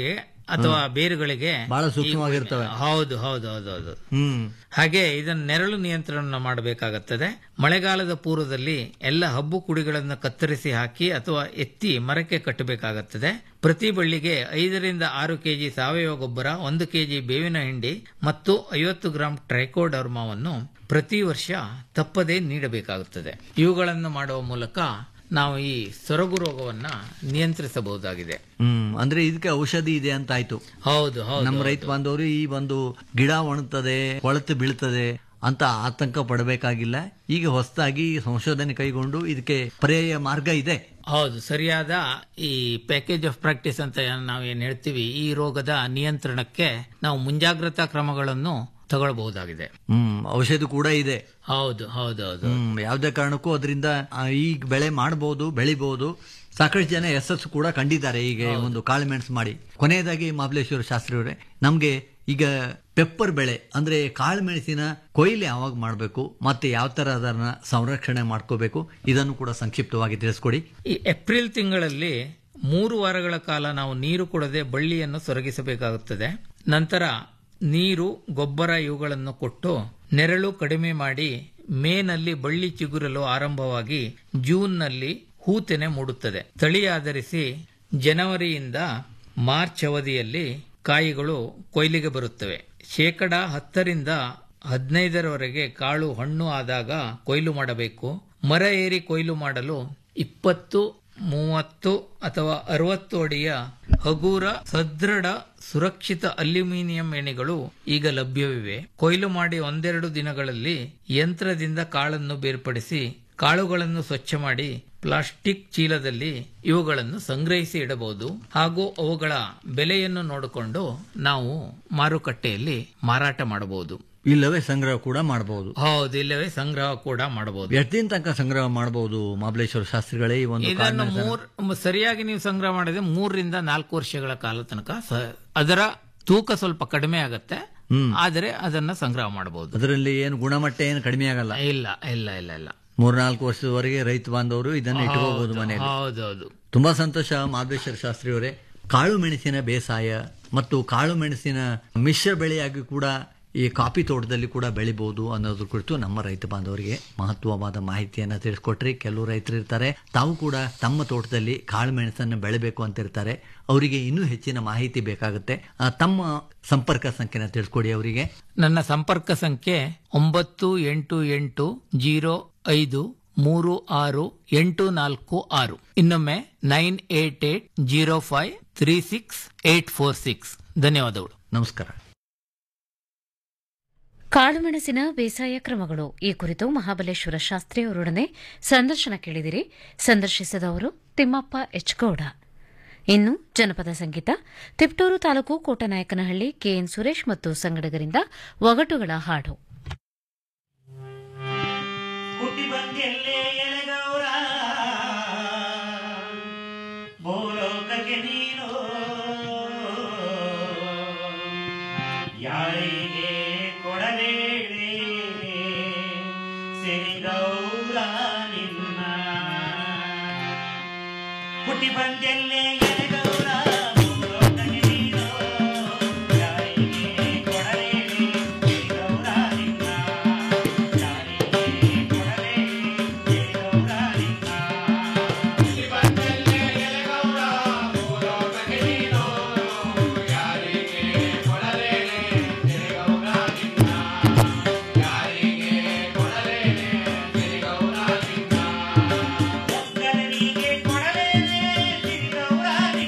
ಅಥವಾ ಬೇರುಗಳಿಗೆ ಬಹಳ ಈ- ಸೂಕ್ಷ್ಮವಾಗಿರ್ತವೆ. ಹೌದು ಹೌದು ಹೌದು ಹೌದು ಹ್ಮ್ ಹಾಗೆ ಇದನ್ನು ನೆರಳು ನಿಯಂತ್ರಣ ಮಾಡಬೇಕಾಗುತ್ತದೆ ಮಳೆಗಾಲದ ಪೂರ್ವದಲ್ಲಿ ಎಲ್ಲ ಹಬ್ಬು ಕುಡಿಗಳನ್ನು ಕತ್ತರಿಸಿ ಹಾಕಿ ಅಥವಾ ಎತ್ತಿ ಮರಕ್ಕೆ ಕಟ್ಟಬೇಕಾಗುತ್ತದೆ ಪ್ರತಿ ಬಳ್ಳಿಗೆ ಐದರಿಂದ ಆರು ಕೆಜಿ ಸಾವಯವ ಗೊಬ್ಬರ ಒಂದು ಕೆಜಿ ಬೇವಿನ ಹಿಂಡಿ ಮತ್ತು ಐವತ್ತು ಗ್ರಾಂ ಟ್ರೈಕೋಡರ್ಮಾವನ್ನು ಪ್ರತಿ ವರ್ಷ ತಪ್ಪದೇ ನೀಡಬೇಕಾಗುತ್ತದೆ ಇವುಗಳನ್ನು ಮಾಡುವ ಮೂಲಕ ನಾವು ಈ ಸೊರಗು ರೋಗವನ್ನ ನಿಯಂತ್ರಿಸಬಹುದಾಗಿದೆ ಹ್ಮ್ ಅಂದ್ರೆ ಇದಕ್ಕೆ ಔಷಧಿ ಇದೆ ಅಂತ ಆಯ್ತು ಹೌದು ಹೌದು ನಮ್ಮ ರೈತ ಬಾಂಧವರು ಈ ಒಂದು ಗಿಡ ಒಣಗ್ತದೆ ಕೊಳತು ಬೀಳ್ತದೆ ಅಂತ ಆತಂಕ ಪಡಬೇಕಾಗಿಲ್ಲ ಈಗ ಹೊಸದಾಗಿ ಸಂಶೋಧನೆ ಕೈಗೊಂಡು ಇದಕ್ಕೆ ಪರ್ಯಾಯ ಮಾರ್ಗ ಇದೆ ಹೌದು ಸರಿಯಾದ ಈ ಪ್ಯಾಕೇಜ್ ಆಫ್ ಪ್ರಾಕ್ಟೀಸ್ ಅಂತ ಏನ್ ನಾವ್ ಏನ್ ಹೇಳ್ತೀವಿ ಈ ರೋಗದ ನಿಯಂತ್ರಣಕ್ಕೆ ನಾವು ಮುಂಜಾಗ್ರತಾ ಕ್ರಮಗಳನ್ನು ತಗೊಳ್ಬಹುದಾಗಿದೆ ಹ್ಮ್ ಔಷಧಿ ಕೂಡ ಇದೆ ಹೌದು ಹೌದು ಹೌದು ಹ್ಮ್ ಯಾವುದೇ ಕಾರಣಕ್ಕೂ ಅದರಿಂದ ಈ ಬೆಳೆ ಮಾಡಬಹುದು ಬೆಳಿಬಹುದು ಸಾಕಷ್ಟು ಜನ ಯಶಸ್ಸು ಕೂಡ ಕಂಡಿದ್ದಾರೆ ಈಗ ಈ ಒಂದು ಕಾಳುಮೆಣಸು ಮಾಡಿ ಕೊನೆಯದಾಗಿ ಮಹಾಬಲೇಶ್ವರ ಶಾಸ್ತ್ರಿ ಅವರೇ ನಮ್ಗೆ ಈಗ ಪೆಪ್ಪರ್ ಬೆಳೆ ಅಂದ್ರೆ ಕಾಳುಮೆಣಸಿನ ಕೊಯ್ಲು ಯಾವಾಗ ಮಾಡಬೇಕು ಮತ್ತೆ ಯಾವ ತರ ಅದನ್ನ ಸಂರಕ್ಷಣೆ ಮಾಡ್ಕೋಬೇಕು ಇದನ್ನು ಕೂಡ ಸಂಕ್ಷಿಪ್ತವಾಗಿ ತಿಳಿಸ್ಕೊಡಿ ಈ ಏಪ್ರಿಲ್ ತಿಂಗಳಲ್ಲಿ ಮೂರು ವಾರಗಳ ಕಾಲ ನಾವು ನೀರು ಕೊಡದೆ ಬಳ್ಳಿಯನ್ನು ಸೊರಗಿಸಬೇಕಾಗುತ್ತದೆ ನಂತರ ನೀರು ಗೊಬ್ಬರ ಇವುಗಳನ್ನು ಕೊಟ್ಟು ನೆರಳು ಕಡಿಮೆ ಮಾಡಿ ಮೇನಲ್ಲಿ ಬಳ್ಳಿ ಚಿಗುರಲು ಆರಂಭವಾಗಿ ಜೂನ್ನಲ್ಲಿ ಹೂತೆನೆ ಮೂಡುತ್ತದೆ ತಳಿ ಆಧರಿಸಿ ಜನವರಿಯಿಂದ ಮಾರ್ಚ್ ಅವಧಿಯಲ್ಲಿ ಕಾಯಿಗಳು ಕೊಯ್ಲಿಗೆ ಬರುತ್ತವೆ ಶೇಕಡ ಹತ್ತರಿಂದ ಹದಿನೈದರವರೆಗೆ ಕಾಳು ಹಣ್ಣು ಆದಾಗ ಕೊಯ್ಲು ಮಾಡಬೇಕು ಮರ ಏರಿ ಕೊಯ್ಲು ಮಾಡಲು ಇಪ್ಪತ್ತು ಮೂವತ್ತು ಅಥವಾ ಅರವತ್ತು ಅಡಿಯ ಹಗೂರ ಸದೃಢ ಸುರಕ್ಷಿತ ಅಲ್ಯೂಮಿನಿಯಂ ಎಣೆಗಳು ಈಗ ಲಭ್ಯವಿವೆ ಕೊಯ್ಲು ಮಾಡಿ ಒಂದೆರಡು ದಿನಗಳಲ್ಲಿ ಯಂತ್ರದಿಂದ ಕಾಳನ್ನು ಬೇರ್ಪಡಿಸಿ ಕಾಳುಗಳನ್ನು ಸ್ವಚ್ಛ ಮಾಡಿ ಪ್ಲಾಸ್ಟಿಕ್ ಚೀಲದಲ್ಲಿ ಇವುಗಳನ್ನು ಸಂಗ್ರಹಿಸಿ ಇಡಬಹುದು ಹಾಗೂ ಅವುಗಳ ಬೆಲೆಯನ್ನು ನೋಡಿಕೊಂಡು ನಾವು ಮಾರುಕಟ್ಟೆಯಲ್ಲಿ ಮಾರಾಟ ಮಾಡಬಹುದು ಇಲ್ಲವೇ ಸಂಗ್ರಹ ಕೂಡ ಮಾಡಬಹುದು ಹೌದು ಇಲ್ಲವೇ ಸಂಗ್ರಹ ಕೂಡ ಮಾಡಬಹುದು ಎಷ್ಟು ದಿನ ತನಕ ಸಂಗ್ರಹ ಮಾಡಬಹುದು ಮಹಾಬಲೇಶ್ವರ ಶಾಸ್ತ್ರಿಗಳೇ ಈ ಒಂದು ಇದನ್ನು ಕಾಳುಮೆಣಸನ್ನ? ಮೂರ್ ಸರಿಯಾಗಿ ನೀವು ಸಂಗ್ರಹ ಮಾಡಿದ್ರೆ ಮೂರರಿಂದ ನಾಲ್ಕು ವರ್ಷಗಳ ಕಾಲ ತನಕ ಸ- ಅದರ ತೂಕ ಸ್ವಲ್ಪ ಕಡಿಮೆ ಆಗತ್ತೆ ಆದರೆ ಅದನ್ನ ಸಂಗ್ರಹ ಮಾಡಬಹುದು ಅದರಲ್ಲಿ ಏನು ಗುಣಮಟ್ಟ ಏನು ಕಡಿಮೆ ಆಗಲ್ಲ ಇಲ್ಲ ಇಲ್ಲ ಇಲ್ಲ ಇಲ್ಲ ಮೂರ್ನಾಲ್ಕು ವರ್ಷದವರೆಗೆ ರೈತ ಬಾಂಧವರು ಇದನ್ನು ಇಟ್ಕೋಬಹುದು ಮನೆಯಲ್ಲಿ ಹೌದೌದು ತುಂಬಾ ಸಂತೋಷ ಮಾಧವೇಶ್ವರ ಶಾಸ್ತ್ರಿ ಅವರೇ ಕಾಳು ಮೆಣಸಿನ ಬೇಸಾಯ ಮತ್ತು ಕಾಳು ಮೆಣಸಿನ ಮಿಶ್ರ ಬೆಳೆಯಾಗಿ ಕೂಡ ಈ ಕಾಫಿ ತೋಟದಲ್ಲಿ ಕೂಡ ಬೆಳಿಬಹುದು ಅನ್ನೋದ್ರ ಕುರಿತು ನಮ್ಮ ರೈತ ಬಾಂಧವರಿಗೆ ಮಹತ್ವವಾದ ಮಾಹಿತಿಯನ್ನ ತಿಳಿಸ್ಕೊಟ್ರಿ ಕೆಲವು ರೈತರು ಇರ್ತಾರೆ ತಾವು ಕೂಡ ತಮ್ಮ ತೋಟದಲ್ಲಿ ಕಾಳು ಮೆಣಸನ್ನು ಬೆಳಿಬೇಕು ಅಂತ ಇರ್ತಾರೆ ಅವರಿಗೆ ಇನ್ನೂ ಹೆಚ್ಚಿನ ಮಾಹಿತಿ ಬೇಕಾಗುತ್ತೆ ಆ, ತಮ್ಮ ಸಂಪರ್ಕ ಸಂಖ್ಯೆನ ತಿಳಿಸ್ಕೊಡಿ ಅವರಿಗೆ ನನ್ನ ಸಂಪರ್ಕ ಸಂಖ್ಯೆ ಒಂಬತ್ತು ಎಂಟು ಎಂಟು ಜೀರೋ ಐದು ಮೂರು ಆರು ಎಂಟು ನಾಲ್ಕು ಆರು ಇನ್ನೊಮ್ಮೆ nine eight eight zero five three six eight four six ಧನ್ಯವಾದಗಳು ನಮಸ್ಕಾರ ಕಾಳುಮೆಣಸಿನ ಬೇಸಾಯ ಕ್ರಮಗಳು ಈ ಕುರಿತು ಮಹಾಬಲೇಶ್ವರ ಶಾಸ್ತ್ರಿ ಅವರೊಡನೆ ಸಂದರ್ಶನ ಕೇಳಿದಿರಿ ಸಂದರ್ಶಿಸಿದವರು ತಿಮ್ಮಪ್ಪ ಎಚ್ ಗೌಡ ಇನ್ನು ಜನಪದ ಸಂಗೀತ ತಿಪ್ಟೂರು ತಾಲೂಕು ಕೋಟನಾಯಕನಹಳ್ಳಿ ಕೆಎನ್ ಸುರೇಶ್ ಮತ್ತು ಸಂಗಡಗರಿಂದ ಒಗಟುಗಳ ಹಾಡು ಹುಟ್ಟಿ ಬಂದೆಲ್ಲೇ ಎಲೆಗೌರ ಭೂಲೋಕಕ್ಕೆ ನೀನು ಯಾರಿಗೆ ಕೊಡಬೇಡಿ ಸಿರಿಗೌರ ನಿನ್ನ ಹುಟ್ಟಿ ಬಂದೆಲ್ಲೇ ಎಲೆಗೌರ ಭೂಲೋಕಕ್ಕೆ ನೀನು ಯಾರಿಗೆ ಕೊಡಬೇಡಿ ಸಿರಿಗೌರ ನಿನ್ನ ಯಾರಿಗೆ ಕೊಡಬೇಡಿ ಸಿರಿಗೌರ ನಿನ್ನ ಒಕ್ಕಲಿಗರಿಗೆ ಕೊಡಲೇನೆ ಸಿರಿಗೌರ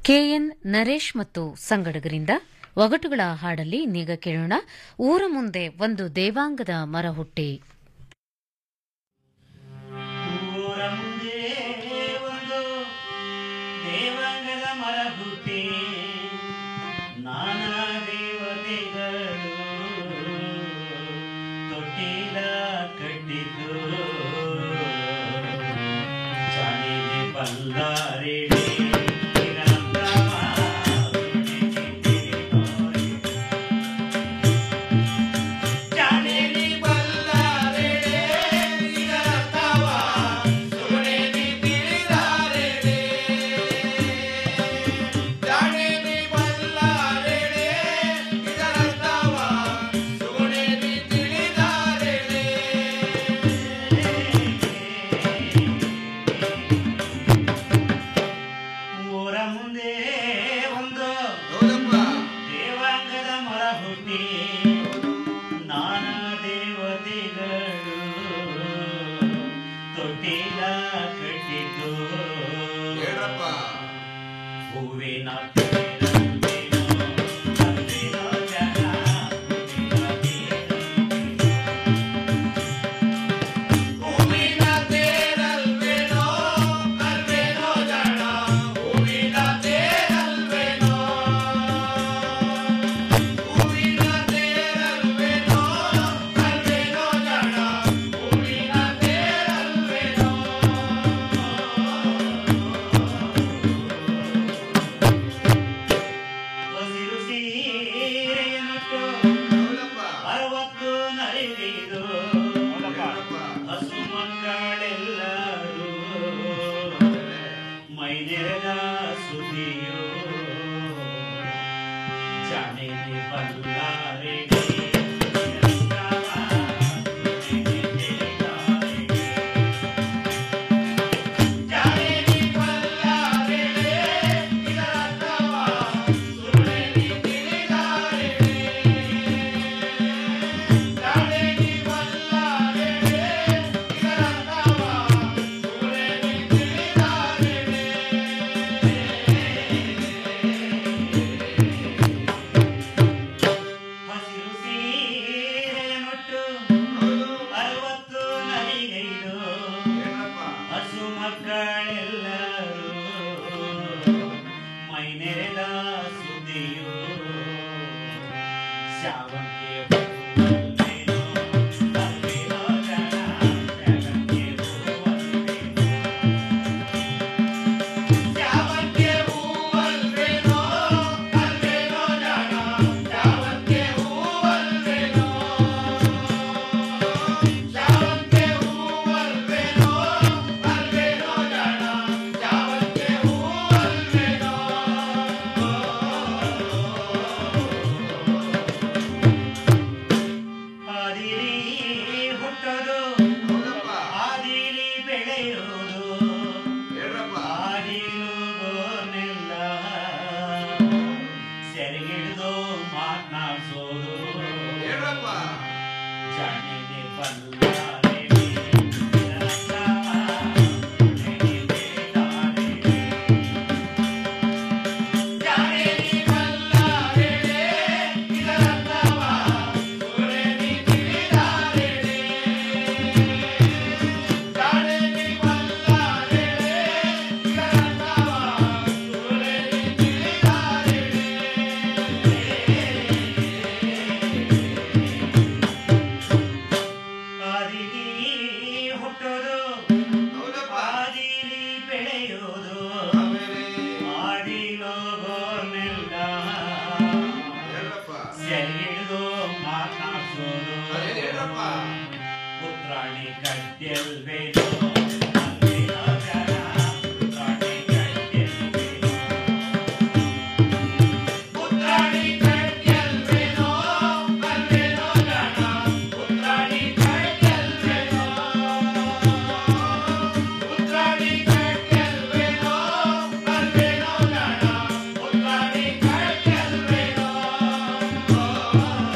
ಕೆಎನ್ ನರೇಶ್ ಮತ್ತು ಸಂಗಡಗರಿಂದ ಒಗಟುಗಳ ಹಾಡಲ್ಲಿ ಇನ್ನೀಗ ಕೇಳೋಣ ಊರ ಮುಂದೆ ಒಂದು ದೇವಾಂಗದ ಮರ ಹುಟ್ಟಿ ಊರ ಮುಂದೆ ಒಂದು ದೇವಾಂಗದ ಮರ ಹುಟ್ಟಿ ನಾನಾ ದೇವತೆಗಳು ತೊಟ್ಟಿಲ ಕಟ್ಟಿದ್ದು ಚಾಣಿಗೆ ಬಲ್ಲಾರೆ ಚಾಣಿಗೆ ಬಲ್ಲಾರೆ ಊರ ಮುಂದೆ ಒಂದು ದೇವಾಂಗದ ಮರ ಹುಟ್ಟಿ ನಾನಾ ದೇವತೆಗಳು ತೊಟ್ಟಿಲ ಕಟ್ಟಿದ್ದು ಹೂವಿನ ತೇರಲ್ವೇನೋ, ಅಲ್ವೇನೋ ಜನ, ಹೂವಿನ ತೇರಲ್ವೇನೋ. ಹೂವಿನ ತೇರಲ್ವೇನೋ, ಅಲ್ವೇನೋ ಜನ, ಹೂವಿನ ತೇರಲ್ವೇನೋ. ಹೂವಿನ ತೇರಲ್ವೇನೋ, ಅಲ್ವೇನೋ ಜನ, ಹೂವಿನ ತೇರಲ್ವೇನೋ. ಹಸಿರು ಸೀರೆಯನ್ನುಟ್ಟು ಅರವತ್ತು ನಲಿದಿದು ಹಸು ಮಕ್ಕಳೆಲ್ಲರೂ ಮೈನೆರೆದ ಸುದ್ದಿಯು ಜಾಣಿಗೆ ಬಲ್ಲಾರೆ ಜಾಣಿಗೆ ಬಲ್ಲಾರೆ ಹಸಿರು ಸೀರೆಯನ್ನುಟ್ಟು ಅರವತ್ತು ನಲಿಗೈದು ಹಸು ಮಕ್ಕಳೆಲ್ಲರೂ ಮೈನೆರೆದ ಸುದ್ದಿಯು ಶಾವಂತಿಗೆ ಹೂವಲ್ವೇನೋ, ಅಲ್ವೇನೋ ಜನ, ಶಾವಂತಿಗೆ ಹೂವಲ್ವೇನೋ. ಶಾವಂತಿಗೆ ಹೂವಲ್ವೇನೋ, ಅಲ್ವೇನೋ ಜನ, ಶಾವಂತಿಗೆ ಹೂವಲ್ವೇನೋ. ಶಾವಂತಿಗೆ ಹೂವಲ್ವೇನೋ, ಅಲ್ವೇನೋ ಜನ, ಶಾವಂತಿಗೆ ಹೂವಲ್ವೇನೋ. ಆದಿಲಿ ಹುಟ್ಟೋದು ಆದಿಲಿ ಬೆಳೆಯೋದು ಆದಿಲುಗೋನೆಲ್ಲ ಸೆರೆಗಿಡ್ದು ಮಾತನಾಡ್ಸೋದು ಜಾಣಿಗೆ ಬಲ್ಲಾರೆ ಜಾಣಿಗೆ ಬಲ್ಲಾರೆ ಇದರರ್ಥವ ಸುರೇನಿ ತಿಳಿದಾರೆ ಜಾಣಿಗೆ ಬಲ್ಲಾರೆ ಇದರರ್ಥವ ಸುರೇನಿ ತಿಳಿದಾರೆ ಆದಿಲಿ ಹುಟ್ಟೋದು ಆದಿಲಿ ಬೆಳೆಯೋದು ಆಡಿಲೋಗೋರ್ನೆಲ್ಲ ಸೆರೆಗಿಡ್ದು ಮಾತನಾಡ್ಸೋದು ಪುತ್ರಾಣಿ ಕಡ್ಡೆಲ್ವೇನೋ ಅಲ್ವೇನೋ ಜನ, ಪುತ್ರಾಣಿ ಕಡ್ಡೆಲ್ವೇನೋ. ಪುತ್ರಾಣಿ ಕಡ್ಡೆಲ್ವೇನೋ, ಅಲ್ವೇನೋ ಜನ, ಪುತ್ರಾಣಿ ಕಡ್ಡೆಲ್ವೇನೋ. ಪುತ್ರಾಣಿ ಕಡ್ಡೆಲ್ವೇನೋ, ಅಲ್ವೇನೋ ಜನ, ಪುತ್ರಾಣಿ ಕಡ್ಡೆಲ್ವೇನೋ.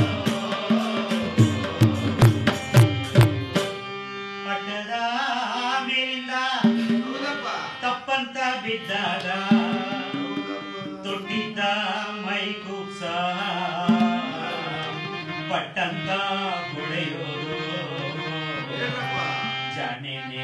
ಅಡ್ಡದ ಪಟ್ಟಂತ ಹೊಡೆಯೋದು ಜಾನೇನೆ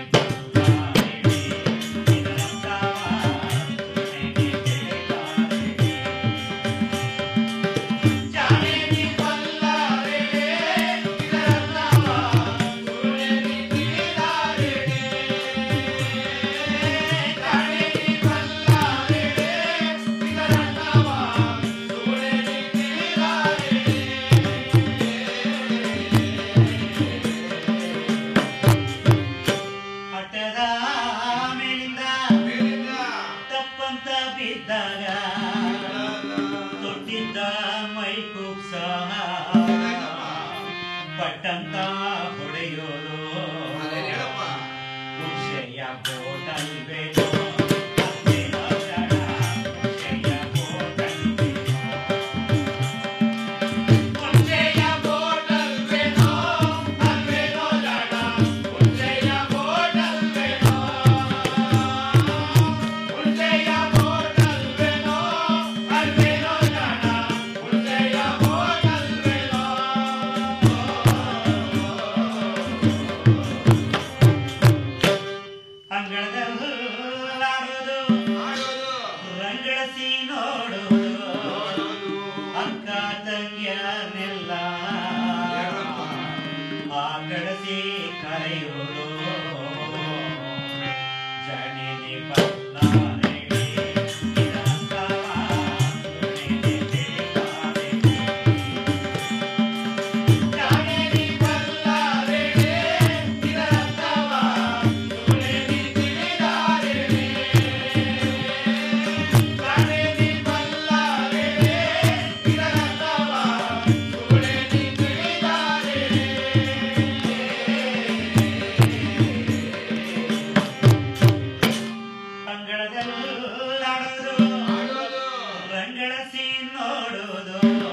ಹಠದ ಮೇಲಿಂದ ತಪ್ಪಂತ ಬಿದ್ದಾಗ ತೊಟ್ಟಿದ್ದ ಮೈ ಕುಪ್ಸಹ ಪಟ್ಟಂತ ಹೊಡೆಯೋದು ಹುಣಸೆಯ ಬೋಟಲ್ ಬೇಕು ಅಲ್ಲೇನೋ ಜಡ, ಹುಣಸೆಯ ಬೋಟಲ್ ಬೇಕು. ಹುಣಸೆಯ ಬೋಟಲ್ ಬೇಕು, ಅಲ್ಲೇನೋ ಜಡ, ಹುಣಸೆಯ ಬೋಟಲ್ ಬೇಕು. ಹುಣಸೆಯ ಬೋಟಲ್ ಬೇಕು, ಅಲ್ಲೇನೋ ಜಡ, ಹುಣಸೆಯ ಬೋಟಲ್ ಬೇಕು. ಅಂಗಳದಲ್ಲಾಡೋದು ರಂಗಳಸಿ ನೋಡೋದು ಅಕ್ಕ ತಂಗಿಯನ್ನೆಲ್ಲ ಆ ಕಡಸಿ ಕರೆಯೋದು